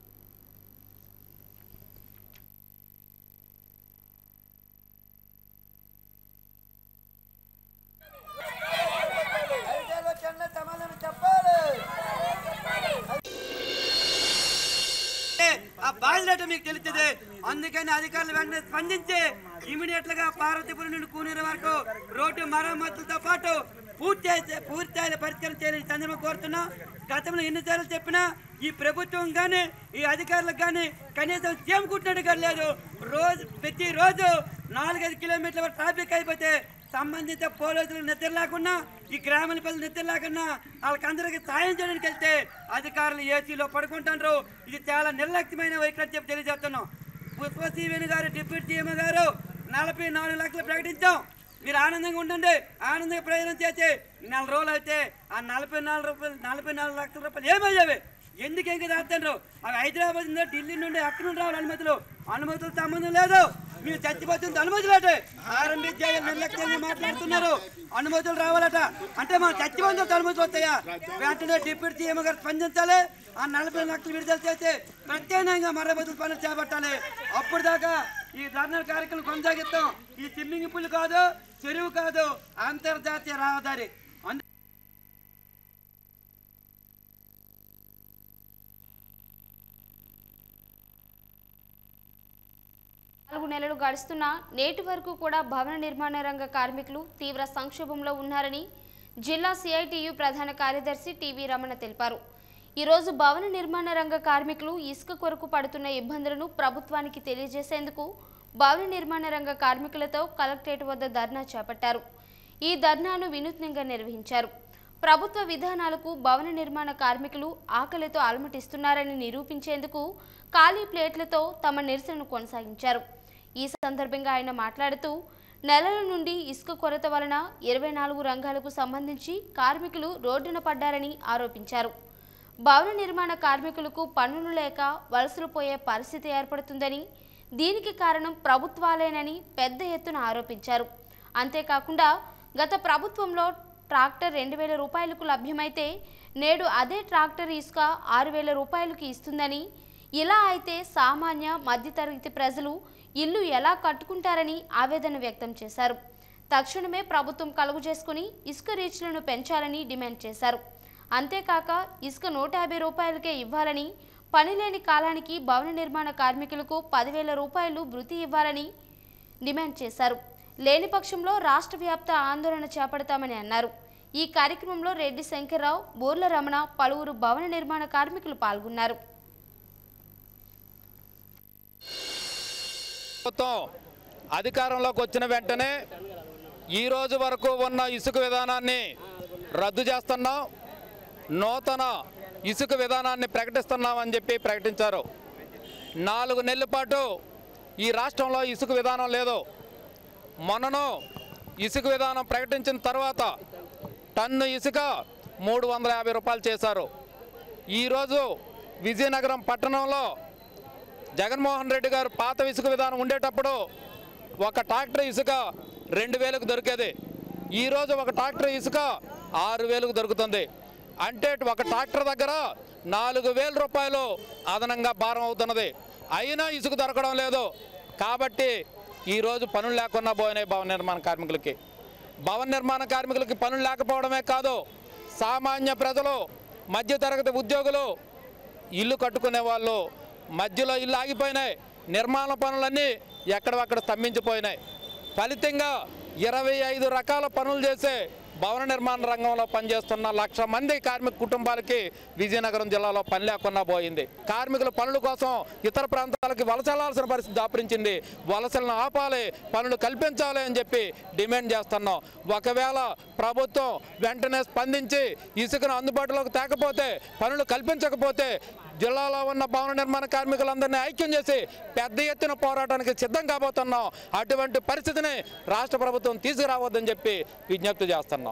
ఆ బాధ్యత మీకు తెలుస్తుంది అందుకని అధికారులు వెంటనే స్పందించి ఇమీడియట్ గా పార్వతీపురం నుండి కూనీరు వరకు రోడ్డు మరమ్మతులతో పాటు పూర్తి అయితే పూర్తి స్థాయిలో పరిష్కారం చేయాలని చంద్రబాబు కోరుతున్నాం గతంలో ఎన్నిసార్లు చెప్పినా ఈ ప్రభుత్వం కానీ ఈ అధికారులకు కానీ కనీసం చేమకుంటున్నట్టు కూడా లేదు రోజు ప్రతి రోజు నాలుగైదు కిలోమీటర్ల వరకు ట్రాఫిక్ అయిపోతే సంబంధిత పోలీసులు నిద్ర లేకుండా ఈ గ్రామాల ప్రజలు నిద్ర లేకుండా వాళ్ళకందరికీ సాయం చేయడానికి వెళ్తే అధికారులు ఏసీలో పడుకుంటారు ఇది చాలా నిర్లక్ష్యమైన వైఖరి చెప్పి తెలియజేస్తున్నాం పుష్పశ్రీవేణి గారు డిప్యూటీ సీఎం గారు నలభై నాలుగు లక్షలు ప్రకటించాం మీరు ఆనందంగా ఉండండి ఆనందంగా ప్రయాణం చేసి నెల రోజులు అయితే ఆ నలభై నాలుగు రూపాయలు నలభై నాలుగు లక్షల రూపాయలు ఏమయ్యావి ఎందుకు ఇంకా దాస్తాండ్రు అవి హైదరాబాద్ నుండి ఢిల్లీ నుండి అక్కడ నుండి రావాలి అనుమతులు అనుమతులు సంబంధం లేదు మీరు చచ్చిపోతుంది అనుమతులు అంటే ఆర్ఎంబీ జైలు నిర్లక్ష్యంగా మాట్లాడుతున్నారు అనుమతులు రావాలట అంటే మనం చచ్చిపోతుంది అనుమతులు వస్తాయా వెంటనే డిప్యూటీ సీఎం గారు స్పందించాలి ఆ నలభై లక్షలు విడుదల చేసి ప్రత్యేకంగా మరమ్మతులు పనులు చేపట్టాలి అప్పుడు దాకా ఈ ధర్నా కార్యక్రమం కొనసాగిస్తాం ఈ స్విమ్మింగ్ పూల్ కాదు చెరువు కాదు అంతర్జాతీయ రహదారి అందు- నాలుగు నెలలు గడుస్తున్నా నేటి వరకు కూడా భవన నిర్మాణ రంగ కార్మికులు తీవ్ర సంక్షోభంలో ఉన్నారని జిల్లా సిఐటియు ప్రధాన కార్యదర్శి టివి రమణ తెలిపారు ఈరోజు భవన నిర్మాణ రంగ కార్మికులు ఇసుక కొరకు పడుతున్న ఇబ్బందులను ప్రభుత్వానికి తెలియజేసేందుకు భవన నిర్మాణ రంగ కార్మికులతో కలెక్టరేట్ వద్ద ధర్నా చేపట్టారు ఈ ధర్నాను వినూత్నంగా నిర్వహించారు ప్రభుత్వ విధానాలకు భవన నిర్మాణ కార్మికులు ఆకలితో అలమటిస్తున్నారని నిరూపించేందుకు ఖాళీ ప్లేట్లతో తమ నిరసనను కొనసాగించారు ఈ సందర్భంగా ఆయన మాట్లాడుతూ నెలల నుండి ఇసుక కొరత వలన ఇరవై నాలుగు రంగాలకు సంబంధించి కార్మికులు రోడ్డున పడ్డారని ఆరోపించారు భవన నిర్మాణ కార్మికులకు పన్నులు లేక వలసలు పోయే పరిస్థితి ఏర్పడుతుందని దీనికి కారణం ప్రభుత్వాలేనని పెద్ద ఎత్తున ఆరోపించారు అంతేకాకుండా గత ప్రభుత్వంలో ట్రాక్టర్ రెండు వేల రూపాయలకు లభ్యమైతే నేడు అదే ట్రాక్టర్ ఇసుక ఆరు వేల రూపాయలకి ఇస్తుందని ఇలా అయితే సామాన్య మధ్యతరగతి ప్రజలు ఇల్లు ఎలా కట్టుకుంటారని ఆవేదన వ్యక్తం చేశారు తక్షణమే ప్రభుత్వం కలుగు చేసుకుని ఇసుక రీచ్లను పెంచాలని డిమాండ్ చేశారు అంతేకాక ఇసుక నూట యాభై రూపాయలకే ఇవ్వాలని పనిలేని కాలానికి భవన నిర్మాణ కార్మికులకు పదివేల రూపాయలు భృతి ఇవ్వాలని డిమాండ్ చేశారు లేని పక్షంలో రాష్ట్ర వ్యాప్త ఆందోళన చేపడతామని అన్నారు ఈ కార్యక్రమంలో రెడ్డి శంకర్రావు బూర్ల రమణ పలువురు భవన నిర్మాణ కార్మికులు పాల్గొన్నారు ప్రభుత్వం అధికారంలోకి వచ్చిన వెంటనే ఈ రోజు వరకు ఉన్న ఇసుక విధానాన్ని రద్దు చేస్తున్నాం నూతన ఇసుక విధానాన్ని ప్రకటిస్తున్నామని చెప్పి ప్రకటించారు నాలుగు నెలల పాటు ఈ రాష్ట్రంలో ఇసుక విధానం లేదు మొన్నను ఇసుక విధానం ప్రకటించిన తర్వాత టన్ను ఇసుక మూడు వందల యాభై రూపాయలు చేశారు ఈరోజు విజయనగరం పట్టణంలో జగన్మోహన్ రెడ్డి గారు పాత ఇసుక విధానం ఉండేటప్పుడు ఒక ట్రాక్టర్ ఇసుక రెండు వేలకు దొరికేది ఈరోజు ఒక ట్రాక్టర్ ఇసుక ఆరు వేలకు దొరుకుతుంది అంటే ఒక ట్రాక్టర్ దగ్గర నాలుగు వేల రూపాయలు అదనంగా భారం అవుతున్నది అయినా ఇసుక దొరకడం లేదు కాబట్టి ఈరోజు పనులు లేకుండా పోయినాయి భవన నిర్మాణ కార్మికులకి భవన నిర్మాణ కార్మికులకి పనులు లేకపోవడమే కాదు సామాన్య ప్రజలు మధ్యతరగతి ఉద్యోగులు ఇల్లు కట్టుకునే వాళ్ళు మధ్యలో ఇల్లు ఆగిపోయినాయి నిర్మాణ పనులన్నీ ఎక్కడక్కడ స్తంభించిపోయినాయి ఫలితంగా ఇరవై ఐదు రకాల పనులు చేసే భవన నిర్మాణ రంగంలో పనిచేస్తున్న లక్ష మంది కార్మిక కుటుంబాలకి విజయనగరం జిల్లాలో పని లేకుండా పోయింది కార్మికుల పనుల కోసం ఇతర ప్రాంతాలకి వలసలాల్సిన పరిస్థితి దాపరించింది వలసలను ఆపాలి పనులు కల్పించాలి అని చెప్పి డిమాండ్ చేస్తున్నాం ఒకవేళ ప్రభుత్వం వెంటనే స్పందించి ఇసుకను అందుబాటులోకి తేకపోతే పనులు కల్పించకపోతే జిల్లాలో ఉన్న భవన నిర్మాణ కార్మికులందరినీ ఐక్యం చేసి పెద్ద ఎత్తున పోరాటానికి సిద్ధం కాబోతున్నాం అటువంటి పరిస్థితిని రాష్ట్ర ప్రభుత్వం తీసుకురావద్దని చెప్పి విజ్ఞప్తి చేస్తున్నాం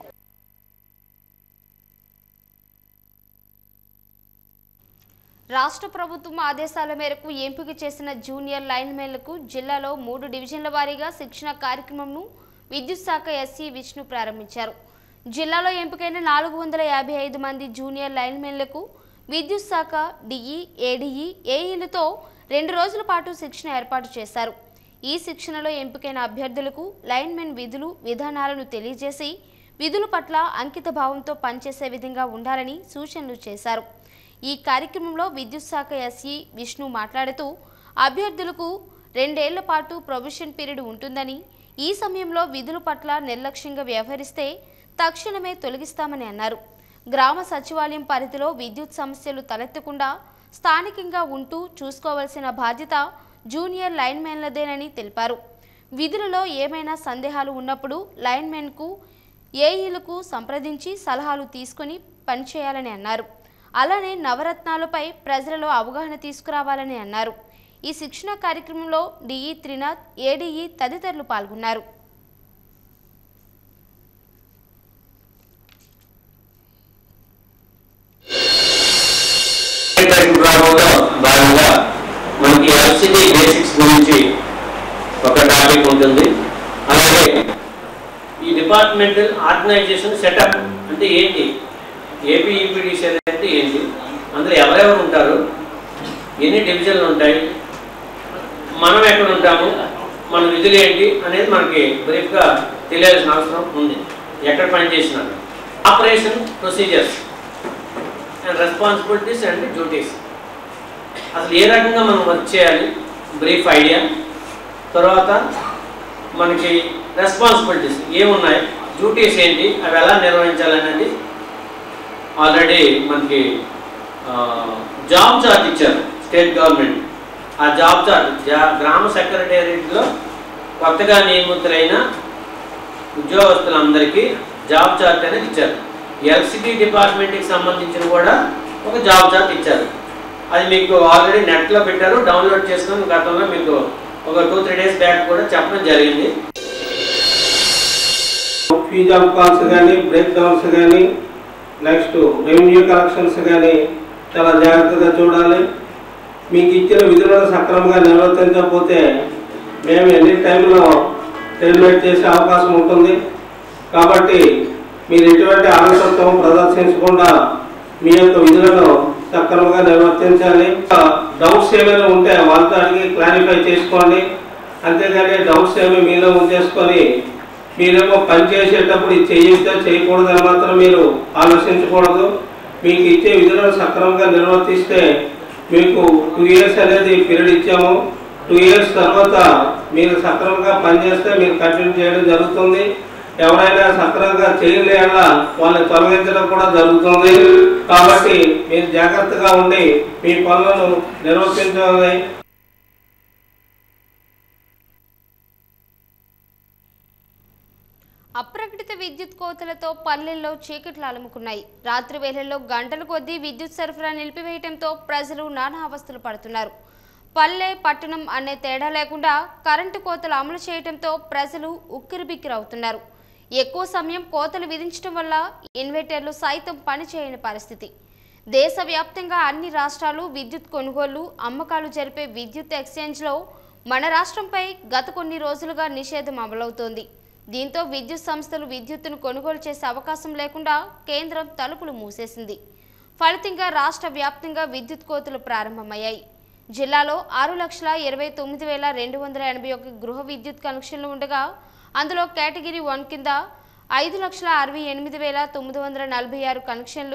రాష్ట్ర ప్రభుత్వం ఆదేశాల మేరకు ఎంపిక చేసిన జూనియర్ లైన్మెన్లకు జిల్లాలో మూడు డివిజన్ల వారీగా శిక్షణ కార్యక్రమంను విద్యుత్ శాఖ ఎస్సీ విష్ణు ప్రారంభించారు జిల్లాలో ఎంపికైన నాలుగు వందల యాభై ఐదు మంది జూనియర్ లైన్మెన్లకు విద్యుత్ శాఖ డిఈ ఏడీఈ ఏఈలతో రెండు రోజుల పాటు శిక్షణ ఏర్పాటు చేశారు ఈ శిక్షణలో ఎంపికైన అభ్యర్థులకు లైన్మెన్ విధులు విధానాలను తెలియజేసి విధుల పట్ల అంకిత భావంతో పనిచేసే విధంగా ఉండాలని సూచనలు చేశారు ఈ కార్యక్రమంలో విద్యుత్ శాఖ ఎస్ఈ విష్ణు మాట్లాడుతూ అభ్యర్థులకు రెండేళ్ల పాటు ప్రొవిషన్ పీరియడ్ ఉంటుందని ఈ సమయంలో విధుల పట్ల నిర్లక్ష్యంగా వ్యవహరిస్తే తక్షణమే తొలగిస్తామని అన్నారు గ్రామ సచివాలయం పరిధిలో విద్యుత్ సమస్యలు తలెత్తకుండా స్థానికంగా ఉంటూ చూసుకోవాల్సిన బాధ్యత జూనియర్ లైన్మెన్లదేనని తెలిపారు విధులలో ఏమైనా సందేహాలు ఉన్నప్పుడు లైన్మెన్కు ఏఈలకు సంప్రదించి సలహాలు తీసుకుని పనిచేయాలని అన్నారు అలానే నవరత్నాలపై ప్రజలలో అవగాహన తీసుకురావాలని అన్నారు ఈ శిక్షణ కార్యక్రమంలో డిఈ త్రినాథ్ ఏడీఈ తదితరులు పాల్గొన్నారు ప్రోగ్రాంలో భాగంగా మనకి ఎల్సిడి బేసిక్స్ గురించి ఒక టాపిక్ ఉంటుంది అలాగే ఈ డిపార్ట్మెంటల్ ఆర్గనైజేషన్ సెటప్ అంటే ఏంటి ఏపీ ఈపీడీసీ అంటే ఏంటి అందులో ఎవరెవరు ఉంటారు ఎన్ని డివిజన్లు ఉంటాయి మనం ఎక్కడ ఉంటాము మన విధులు ఏంటి అనేది మనకి బ్రీఫ్గా తెలియాల్సిన అవసరం ఉంది ఎక్కడ పనిచేసినా operation procedures and responsibilities and duties అసలు ఏ రకంగా మనం వర్క్ చేయాలి బ్రీఫ్ ఐడియా తర్వాత మనకి రెస్పాన్సిబిలిటీస్ ఏమున్నాయి డ్యూటీస్ ఏంటి అవి ఎలా నిర్వహించాలనేది ఆల్రెడీ మనకి జాబ్ చార్ట్ ఇచ్చారు స్టేట్ గవర్నమెంట్ ఆ జాబ్ చార్ట్ జా గ్రామ సెక్రటేరియట్లో కొత్తగా నియమితులైన ఉద్యోగస్తులందరికీ జాబ్ చార్ట్ అనేది ఇచ్చారు ఎల్సిటీ డిపార్ట్మెంట్కి సంబంధించిన కూడా ఒక జాబ్ చార్ట్ ఇచ్చారు అది మీకు ఆల్రెడీ నెట్లో పెట్టారు డౌన్లోడ్ చేసుకొని గతంలో మీకు ఒక టూ త్రీ డేస్ బ్యాక్ కూడా చెప్పడం జరిగింది ఫీజు ఆఫ్ కాల్స్ కానీ బ్రేక్ డౌన్స్ కానీ నెక్స్ట్ రెవెన్యూ కలెక్షన్స్ కానీ చాలా జాగ్రత్తగా చూడాలి మీకు ఇచ్చిన విధులను సక్రమంగా నిర్వర్తించకపోతే మేము ఎన్ని టైంలో టెర్మినేట్ చేసే అవకాశం ఉంటుంది కాబట్టి మీరు ఎటువంటి ఆలస్యత్వం ప్రదర్శించకుండా మీ యొక్క విధులను సక్రమంగా నిర్వర్తించాలి డౌట్స్ ఏమైనా ఉంటే వాళ్ళతో అడిగి క్లారిఫై చేసుకోండి అంతేగాని డౌట్స్ ఏమి మీలో ఉంచేసుకొని మీరేమో పని చేసేటప్పుడు ఇది చేయొచ్చా చేయకూడదని మాత్రం మీరు ఆలోచించకూడదు మీకు ఇచ్చే విధులను సక్రమంగా నిర్వర్తిస్తే మీకు టూ ఇయర్స్ అనేది పీరియడ్ ఇచ్చాము టూ ఇయర్స్ తర్వాత మీరు సక్రమంగా పనిచేస్తే మీరు కంటిన్యూ చేయడం జరుగుతుంది ఎవరైనా సక్రమంగా చేయలేలా వాళ్ళని తొలగించడం కూడా జరుగుతుంది కాబట్టి మీరు జాగ్రత్తగా ఉండి మీ పనులను నిర్వర్తించాలి అప్రకటిత విద్యుత్ కోతలతో పల్లెల్లో చీకట్లు అలుముకున్నాయి రాత్రి వేళల్లో గంటల కొద్దీ విద్యుత్ సరఫరా నిలిపివేయడంతో ప్రజలు నానా అవస్థలు పడుతున్నారు పల్లె పట్టణం అనే తేడా లేకుండా కరెంటు కోతలు అమలు చేయడంతో ప్రజలు ఉక్కిరిబిక్కిరవుతున్నారు ఎక్కువ సమయం కోతలు విధించడం వల్ల ఇన్వర్టర్లు సైతం పనిచేయని పరిస్థితి దేశవ్యాప్తంగా అన్ని రాష్ట్రాలు విద్యుత్ కొనుగోలు అమ్మకాలు జరిపే విద్యుత్ ఎక్స్చేంజ్లో మన రాష్ట్రంపై గత కొన్ని రోజులుగా నిషేధం అమలవుతోంది దీంతో విద్యుత్ సంస్థలు విద్యుత్తును కొనుగోలు చేసే అవకాశం లేకుండా కేంద్రం తలుపులు మూసేసింది ఫలితంగా రాష్ట్ర వ్యాప్తంగా విద్యుత్ కోతలు ప్రారంభమయ్యాయి జిల్లాలో ఆరు లక్షల ఇరవై తొమ్మిది వేల రెండు వందల ఎనభై ఒక గృహ విద్యుత్ కనెక్షన్లు ఉండగా అందులో కేటగిరీ వన్ కింద ఐదు లక్షల అరవై ఎనిమిది వేల తొమ్మిది వందల నలభై ఆరు కనెక్షన్లు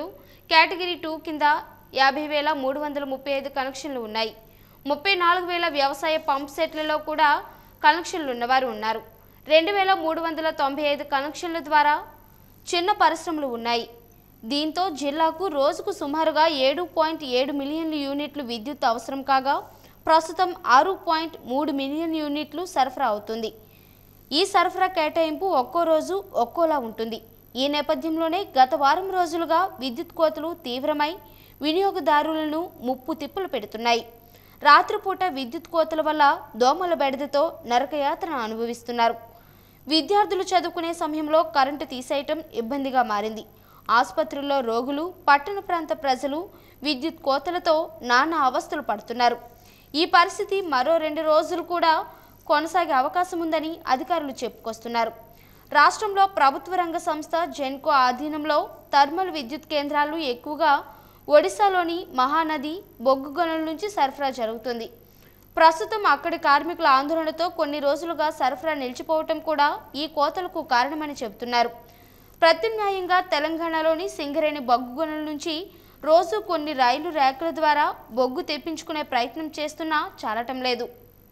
కేటగిరీ టూ కింద యాభై వేల మూడు వందల ముప్పై ఐదు కనెక్షన్లు ఉన్నాయి ముప్పై నాలుగు వేల వ్యవసాయ పంప్ సెట్లలో కూడా కనెక్షన్లు ఉన్నవారు ఉన్నారు రెండు వేల మూడు వందల తొంభై ఐదు కనెక్షన్ల ద్వారా చిన్న పరిశ్రమలు ఉన్నాయి దీంతో జిల్లాకు రోజుకు సుమారుగా ఏడు పాయింట్ ఏడు మిలియన్ల యూనిట్లు విద్యుత్ అవసరం కాగా ప్రస్తుతం ఆరు పాయింట్ మూడు మిలియన్ యూనిట్లు సరఫరా అవుతుంది ఈ సరఫరా కేటాయింపు ఒక్కో రోజు ఒక్కోలా ఉంటుంది ఈ నేపథ్యంలోనే గత వారం రోజులుగా విద్యుత్ కోతలు తీవ్రమై వినియోగదారులను ముప్పు తిప్పులు పెడుతున్నాయి రాత్రిపూట విద్యుత్ కోతల వల్ల దోమల బెడదతో నరకయాతన అనుభవిస్తున్నారు విద్యార్థులు చదువుకునే సమయంలో కరెంటు తీసేయటం ఇబ్బందిగా మారింది ఆసుపత్రుల్లో రోగులు పట్టణ ప్రాంత ప్రజలు విద్యుత్ కోతలతో నానా అవస్థలు పడుతున్నారు ఈ పరిస్థితి మరో రెండు రోజులు కూడా కొనసాగే అవకాశం ఉందని అధికారులు చెప్పుకొస్తున్నారు రాష్ట్రంలో ప్రభుత్వ రంగ సంస్థ జెన్కో ఆధీనంలో థర్మల్ విద్యుత్ కేంద్రాలు ఎక్కువగా ఒడిశాలోని మహానది బొగ్గు గనుల నుంచి సరఫరా జరుగుతుంది ప్రస్తుతం అక్కడి కార్మికుల ఆందోళనతో కొన్ని రోజులుగా సరఫరా నిలిచిపోవటం కూడా ఈ కోతలకు కారణమని చెబుతున్నారు ప్రత్యామ్నాయంగా తెలంగాణలోని సింగరేణి బొగ్గు గనుల నుంచి రోజు కొన్ని రైలు ర్యాకుల ద్వారా బొగ్గు తెప్పించుకునే ప్రయత్నం చేస్తున్నా చాలటం లేదు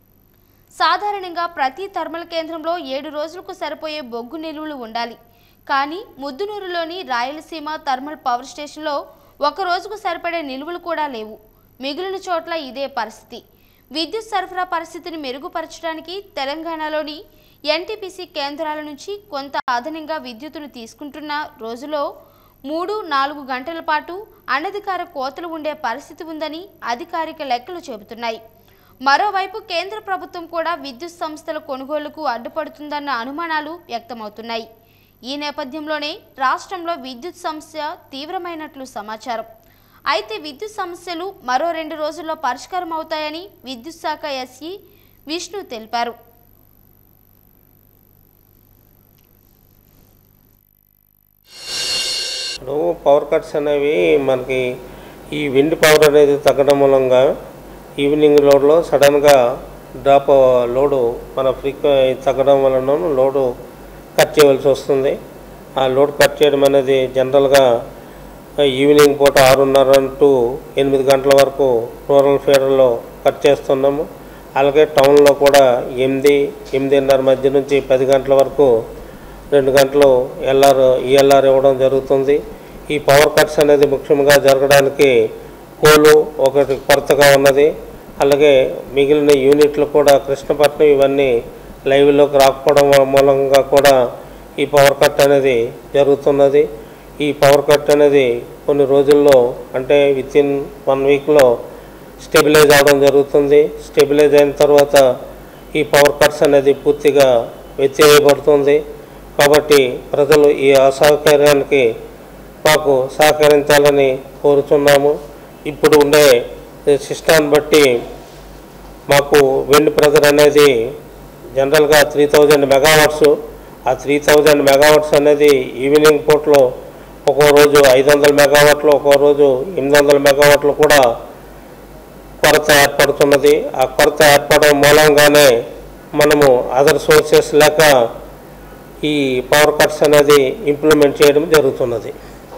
సాధారణంగా ప్రతి థర్మల్ కేంద్రంలో ఏడు రోజులకు సరిపోయే బొగ్గు నిలువలు ఉండాలి కానీ ముద్దునూరులోని రాయలసీమ థర్మల్ పవర్ స్టేషన్లో ఒక రోజుకు సరిపడే నిలువలు కూడా లేవు మిగిలిన చోట్ల ఇదే పరిస్థితి విద్యుత్ సరఫరా పరిస్థితిని మెరుగుపరచడానికి తెలంగాణలోని ఎన్టీపీసీ కేంద్రాల నుంచి కొంత అదనంగా విద్యుత్తును తీసుకుంటున్న రోజులో మూడు నాలుగు గంటల పాటు అనధికార కోతలు ఉండే పరిస్థితి ఉందని అధికారిక లెక్కలు చెబుతున్నాయి మరోవైపు కేంద్ర ప్రభుత్వం కూడా విద్యుత్ సంస్థల కొనుగోలుకు అడ్డుపడుతుందన్న అనుమానాలు వ్యక్తమవుతున్నాయి ఈ నేపథ్యంలోనే రాష్ట్రంలో విద్యుత్ సమస్య తీవ్రమైనట్లు సమాచారం అయితే విద్యుత్ సమస్యలు మరో రెండు రోజుల్లో పరిష్కారం అవుతాయని విద్యుత్ శాఖ ఎస్ఈ విష్ణు తెలిపారు ఇప్పుడు పవర్ కట్స్ అనేవి మనకి ఈ విండ్ పవర్ అనేది తగ్గడం మూలంగా ఈవినింగ్ లోడ్లో సడన్గా డ్రాప్ లోడు మన ఫ్రీక్వె తగ్గడం వలన లోడు కట్ చేయవలసి వస్తుంది ఆ లోడ్ కట్ చేయడం అనేది జనరల్గా ఈవినింగ్ పూట ఆరున్నర టు ఎనిమిది గంటల వరకు రూరల్ ఫీడర్లో కట్ చేస్తున్నాము అలాగే టౌన్లో కూడా ఎనిమిది ఎనిమిదిన్నర మధ్య నుంచి పది గంటల వరకు రెండు గంటలు ఎల్ఆర్ ఈఎల్ఆర్ ఇవ్వడం జరుగుతుంది ఈ పవర్ కట్స్ అనేది ముఖ్యంగా జరగడానికి కోలు ఒకటి కొరతగా ఉన్నది అలాగే మిగిలిన యూనిట్లు కూడా కృష్ణపట్నం ఇవన్నీ లైవ్లోకి రాకపోవడం మూలంగా కూడా ఈ పవర్ కట్ అనేది జరుగుతున్నది ఈ పవర్ కట్ అనేది కొన్ని రోజుల్లో అంటే విత్ ఇన్ వన్ వీక్లో స్టెబిలైజ్ అవడం జరుగుతుంది స్టెబిలైజ్ అయిన తర్వాత ఈ పవర్ కట్స్ అనేది పూర్తిగా వెచ్చేయబడుతుంది కాబట్టి ప్రజలు ఈ అసౌకర్యానికి మాకు సహకరించాలని కోరుతున్నాము ఇప్పుడు ఉండే సిస్టాన్ని బట్టి మాకు వెండి ప్రెజర్ అనేది జనరల్గా త్రీ థౌజండ్ మెగావాట్స్ ఆ త్రీ థౌజండ్ మెగావాట్స్ అనేది ఈవినింగ్ పూటలో ఒక్కో రోజు ఐదు వందల మెగావాట్లు ఒక్కో రోజు ఎనిమిది వందల మెగావాట్లు కూడా కొరత ఏర్పడుతున్నది ఆ కొరత ఏర్పడడం మూలంగానే మనము అదర్ సోర్సెస్ లేక ఈ పవర్ కట్స్ అనేది ఇంప్లిమెంట్ చేయడం జరుగుతున్నది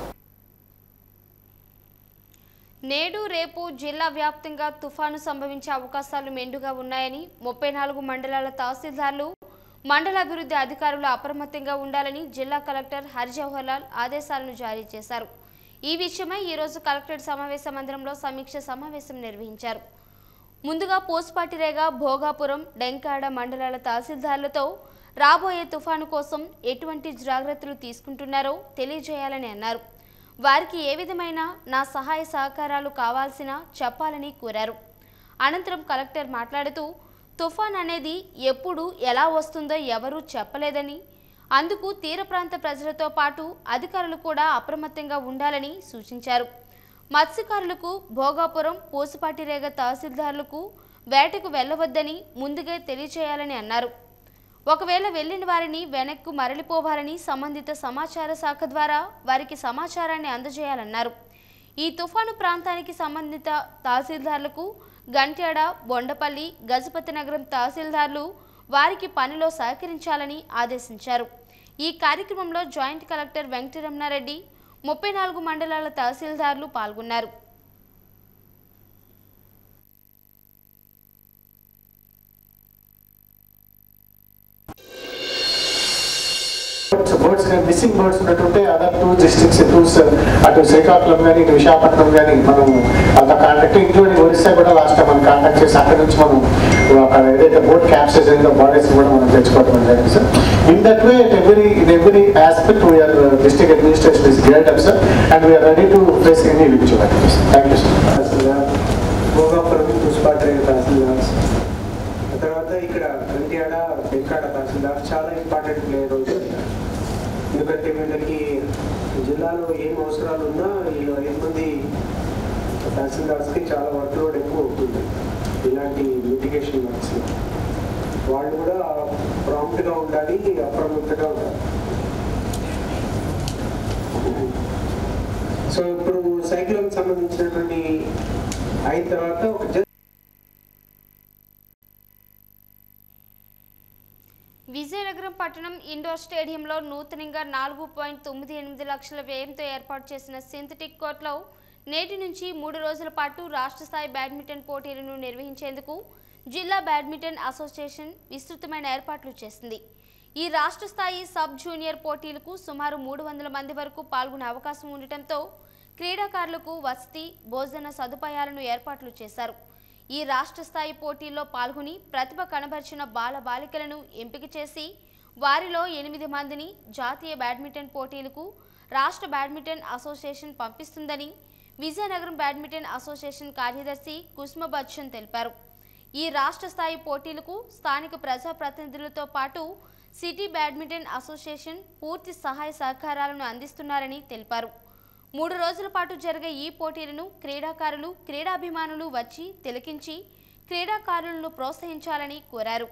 నేడు రేపు జిల్లా వ్యాప్తంగా తుఫాను సంభవించే అవకాశాలు మెండుగా ఉన్నాయని ముప్పై నాలుగు మండలాల తహసీల్దార్లు మండల అభివృద్ధి అధికారులు అప్రమత్తంగా ఉండాలని జిల్లా కలెక్టర్ హరిజవహర్ లాల్ ఆదేశాలను జారీ చేశారు ఈ విషయమై ఈరోజు కలెక్టరేట్ సమావేశ మందిరంలో సమీక్ష సమావేశం నిర్వహించారు ముందుగా పోస్పాటిరేగ భోగాపురం డెంకాడ మండలాల తహసీల్దార్లతో రాబోయే తుఫాను కోసం ఎటువంటి జాగ్రత్తలు తీసుకుంటున్నారో తెలియజేయాలని అన్నారు వారికి ఏ విధమైన నా సహాయ సహకారాలు కావాల్సిన చెప్పాలని కోరారు అనంతరం కలెక్టర్ మాట్లాడుతూ తుఫాన్ అనేది ఎప్పుడు ఎలా వస్తుందో ఎవరూ చెప్పలేదని అందుకు తీర ప్రాంత ప్రజలతో పాటు అధికారులు కూడా అప్రమత్తంగా ఉండాలని సూచించారు మత్స్యకారులకు భోగాపురం పూసపాటిరేగ తహసీల్దార్లకు వేటకు వెళ్ళవద్దని ముందుగా తెలియచేయాలని అన్నారు ఒకవేళ వెళ్లిన వారిని వెనక్కు మరలిపోవాలని సంబంధిత సమాచార శాఖ ద్వారా వారికి సమాచారాన్ని అందజేయాలన్నారు ఈ తుఫాను ప్రాంతానికి సంబంధిత తహసీల్దార్లకు గంట్యాడ బొండపల్లి గజపతి నగరం తహసీల్దార్లు వారికి పనిలో సహకరించాలని ఆదేశించారు ఈ కార్యక్రమంలో జాయింట్ కలెక్టర్ వెంకటరమణారెడ్డి ముప్పై నాలుగు మండలాల తహసీల్దార్లు పాల్గొన్నారు బర్డ్స్ కానీ మిస్సింగ్ బర్డ్స్ ఉన్నట్టుంటే అదర్ టూ డిస్ట్రిక్ట్స్ టూస్ అటు శ్రీకాకుళం కానీ ఇటు విశాఖపట్నం కానీ మనం అంత కాంటాక్ట్ ఇంక్లూడింగ్ ఒరిస్సా కూడా లాస్ట్ టైం మనం కాంటాక్ట్ చేసి అక్కడ నుంచి మనం అక్కడ ఏదైతే బోట్ క్యాప్సెస్ అయిందో బాడీస్ కూడా మనం తెచ్చుకోవడం జరిగింది sir in that way every in every aspect we are district administration is guide up sir and we are ready to face any individual thank you sir Bhogapuram పుష్పాట్రే తహసీల్దార్స్ ఆ తర్వాత ఇక్కడ గంట్యాడ వెంకాడ తహసీల్దార్ చాలా ఇంపార్టెంట్ ప్లేయర్ రోజు ఎందుకంటే వీళ్ళకి జిల్లాలో ఏం అవసరాలు ఉన్నా వీళ్ళు ఐదు మంది తహసీల్దార్స్కి చాలా వర్క్ లోడ్ ఎక్కువ అవుతుంది ఇలాంటి మిటిగేషన్ వర్క్స్ వాళ్ళు కూడా ప్రాంప్ట్గా ఉండాలి అప్రమత్తంగా ఉండాలి సో ఇప్పుడు సైక్లోన్ సంబంధించినటువంటి అయిన తర్వాత ఒక జస్ట్ విజయనగరం పట్టణం ఇండోర్ స్టేడియంలో నూతనంగా నాలుగు పాయింట్ తొమ్మిది ఎనిమిది లక్షల వ్యయంతో ఏర్పాటు చేసిన సింథటిక్ కోర్టులో నేటి నుంచి మూడు రోజుల పాటు రాష్ట్ర స్థాయి బ్యాడ్మింటన్ పోటీలను నిర్వహించేందుకు జిల్లా బ్యాడ్మింటన్ అసోసియేషన్ విస్తృతమైన ఏర్పాట్లు చేసింది ఈ రాష్ట్ర స్థాయి సబ్ జూనియర్ పోటీలకు సుమారు మూడు వందల మంది వరకు పాల్గొనే అవకాశం ఉండటంతో క్రీడాకారులకు వసతి భోజన సదుపాయాలను ఏర్పాట్లు చేశారు ఈ రాష్ట్ర స్థాయి పోటీల్లో పాల్గొని ప్రతిభ కనబరిచిన బాల బాలికలను ఎంపిక చేసి వారిలో ఎనిమిది మందిని జాతీయ బ్యాడ్మింటన్ పోటీలకు రాష్ట్ర బ్యాడ్మింటన్ అసోసియేషన్ పంపిస్తుందని విజయనగరం బ్యాడ్మింటన్ అసోసియేషన్ కార్యదర్శి కుస్మ బచ్చన్ తెలిపారు ఈ రాష్ట్ర స్థాయి పోటీలకు స్థానిక ప్రజాప్రతినిధులతో పాటు సిటీ బ్యాడ్మింటన్ అసోసియేషన్ పూర్తి సహాయ సహకారాలను అందిస్తున్నారని తెలిపారు మూడు రోజుల పాటు జరిగే ఈ పోటీలను క్రీడాకారులు క్రీడాభిమానులు వచ్చి తిలకించి క్రీడాకారులను ప్రోత్సహించాలని కోరారు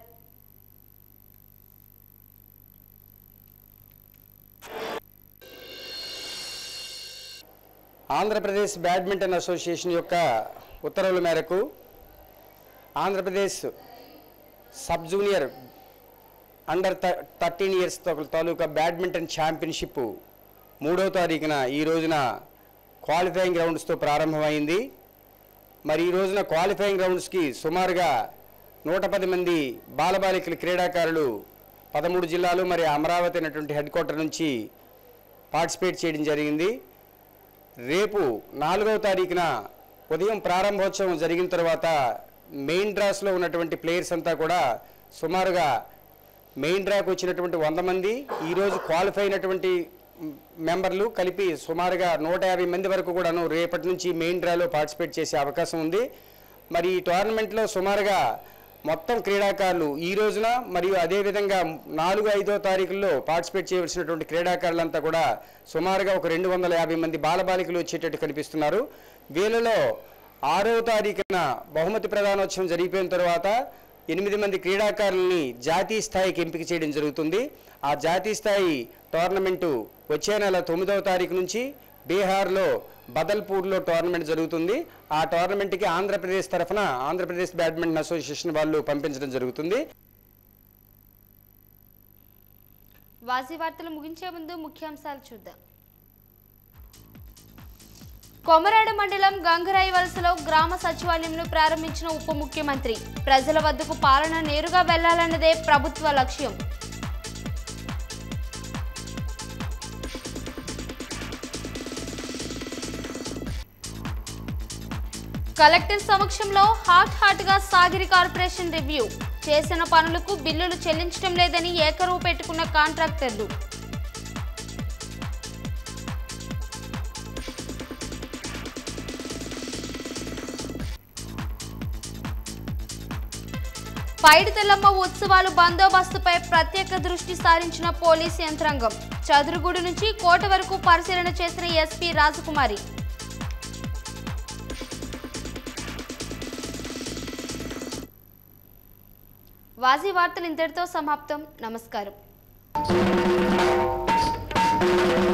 ఆంధ్రప్రదేశ్ బ్యాడ్మింటన్ అసోసియేషన్ యొక్క ఉత్తర్వుల మేరకు Andhra Pradesh sub junior under thirteen years తాలూకా బ్యాడ్మింటన్ ఛాంపియన్షిప్ మూడో తారీఖున ఈ రోజున క్వాలిఫైయింగ్ రౌండ్స్తో ప్రారంభమైంది మరి ఈ రోజున క్వాలిఫైయింగ్ రౌండ్స్కి సుమారుగా నూట పది మంది బాలబాలికల క్రీడాకారులు పదమూడు జిల్లాలు మరి అమరావతి అనేటువంటి హెడ్ క్వార్టర్ నుంచి పార్టిసిపేట్ చేయడం జరిగింది రేపు నాలుగవ తారీఖున ఉదయం ప్రారంభోత్సవం జరిగిన తర్వాత మెయిన్ డ్రాస్లో ఉన్నటువంటి ప్లేయర్స్ అంతా కూడా సుమారుగా మెయిన్ డ్రాకు వచ్చినటువంటి వంద మంది ఈరోజు క్వాలిఫై అయినటువంటి మెంబర్లు కలిపి సుమారుగా నూట యాభై మంది వరకు కూడాను రేపటి నుంచి మెయిన్ డ్రాలో పార్టిసిపేట్ చేసే అవకాశం ఉంది మరి ఈ టోర్నమెంట్లో సుమారుగా మొత్తం క్రీడాకారులు ఈ రోజున మరియు అదేవిధంగా నాలుగు ఐదో తారీఖుల్లో పార్టిసిపేట్ చేయవలసినటువంటి క్రీడాకారులంతా కూడా సుమారుగా ఒక రెండు వందల యాభై మంది బాలబాలికలు వచ్చేటట్టు కనిపిస్తున్నారు వీళ్ళలో ఆరవ తారీఖున బహుమతి ప్రధానోత్సవం జరిగిపోయిన తర్వాత ఎనిమిది మంది క్రీడాకారుల్ని జాతీయ స్థాయికి ఎంపిక చేయడం జరుగుతుంది ఆ జాతీయ స్థాయి టోర్నమెంటు వచ్చే నెల తొమ్మిదవ తారీఖు నుంచి బీహార్లో బదల్పూర్లో టోర్నమెంట్ జరుగుతుంది ఆ టోర్నమెంట్కి ఆంధ్రప్రదేశ్ తరఫున ఆంధ్రప్రదేశ్ బ్యాడ్మింటన్ అసోసియేషన్ వాళ్ళు పంపించడం జరుగుతుంది వాజీ వార్తలు ముగించే ముందు ముఖ్యాంశాలు చూద్దాం కొమరాడ మండలం గంగరాయి వలసలో గ్రామ సచివాలయంను ప్రారంభించిన ఉప ముఖ్యమంత్రి ప్రజల వద్దకు పాలన నేరుగా వెళ్లాలన్నదే ప్రభుత్వ లక్ష్యం కలెక్టర్ సమక్షంలో హాట్ హాట్ గా సాగిరి కార్పొరేషన్ రివ్యూ చేసిన పనులకు బిల్లులు చెల్లించడం లేదని ఏకరువు పెట్టుకున్న కాంట్రాక్టర్లు పైడితెల్లమ్మ ఉత్సవాలు బందోబస్తుపై ప్రత్యేక దృష్టి సారించిన పోలీస్ యంత్రాంగం చదురుగుడు నుంచి కోట వరకు పరిశీలన చేసిన ఎస్పీ రాజకుమారి వాజీ వార్తలు ఇంతటితో సమాప్తం నమస్కారం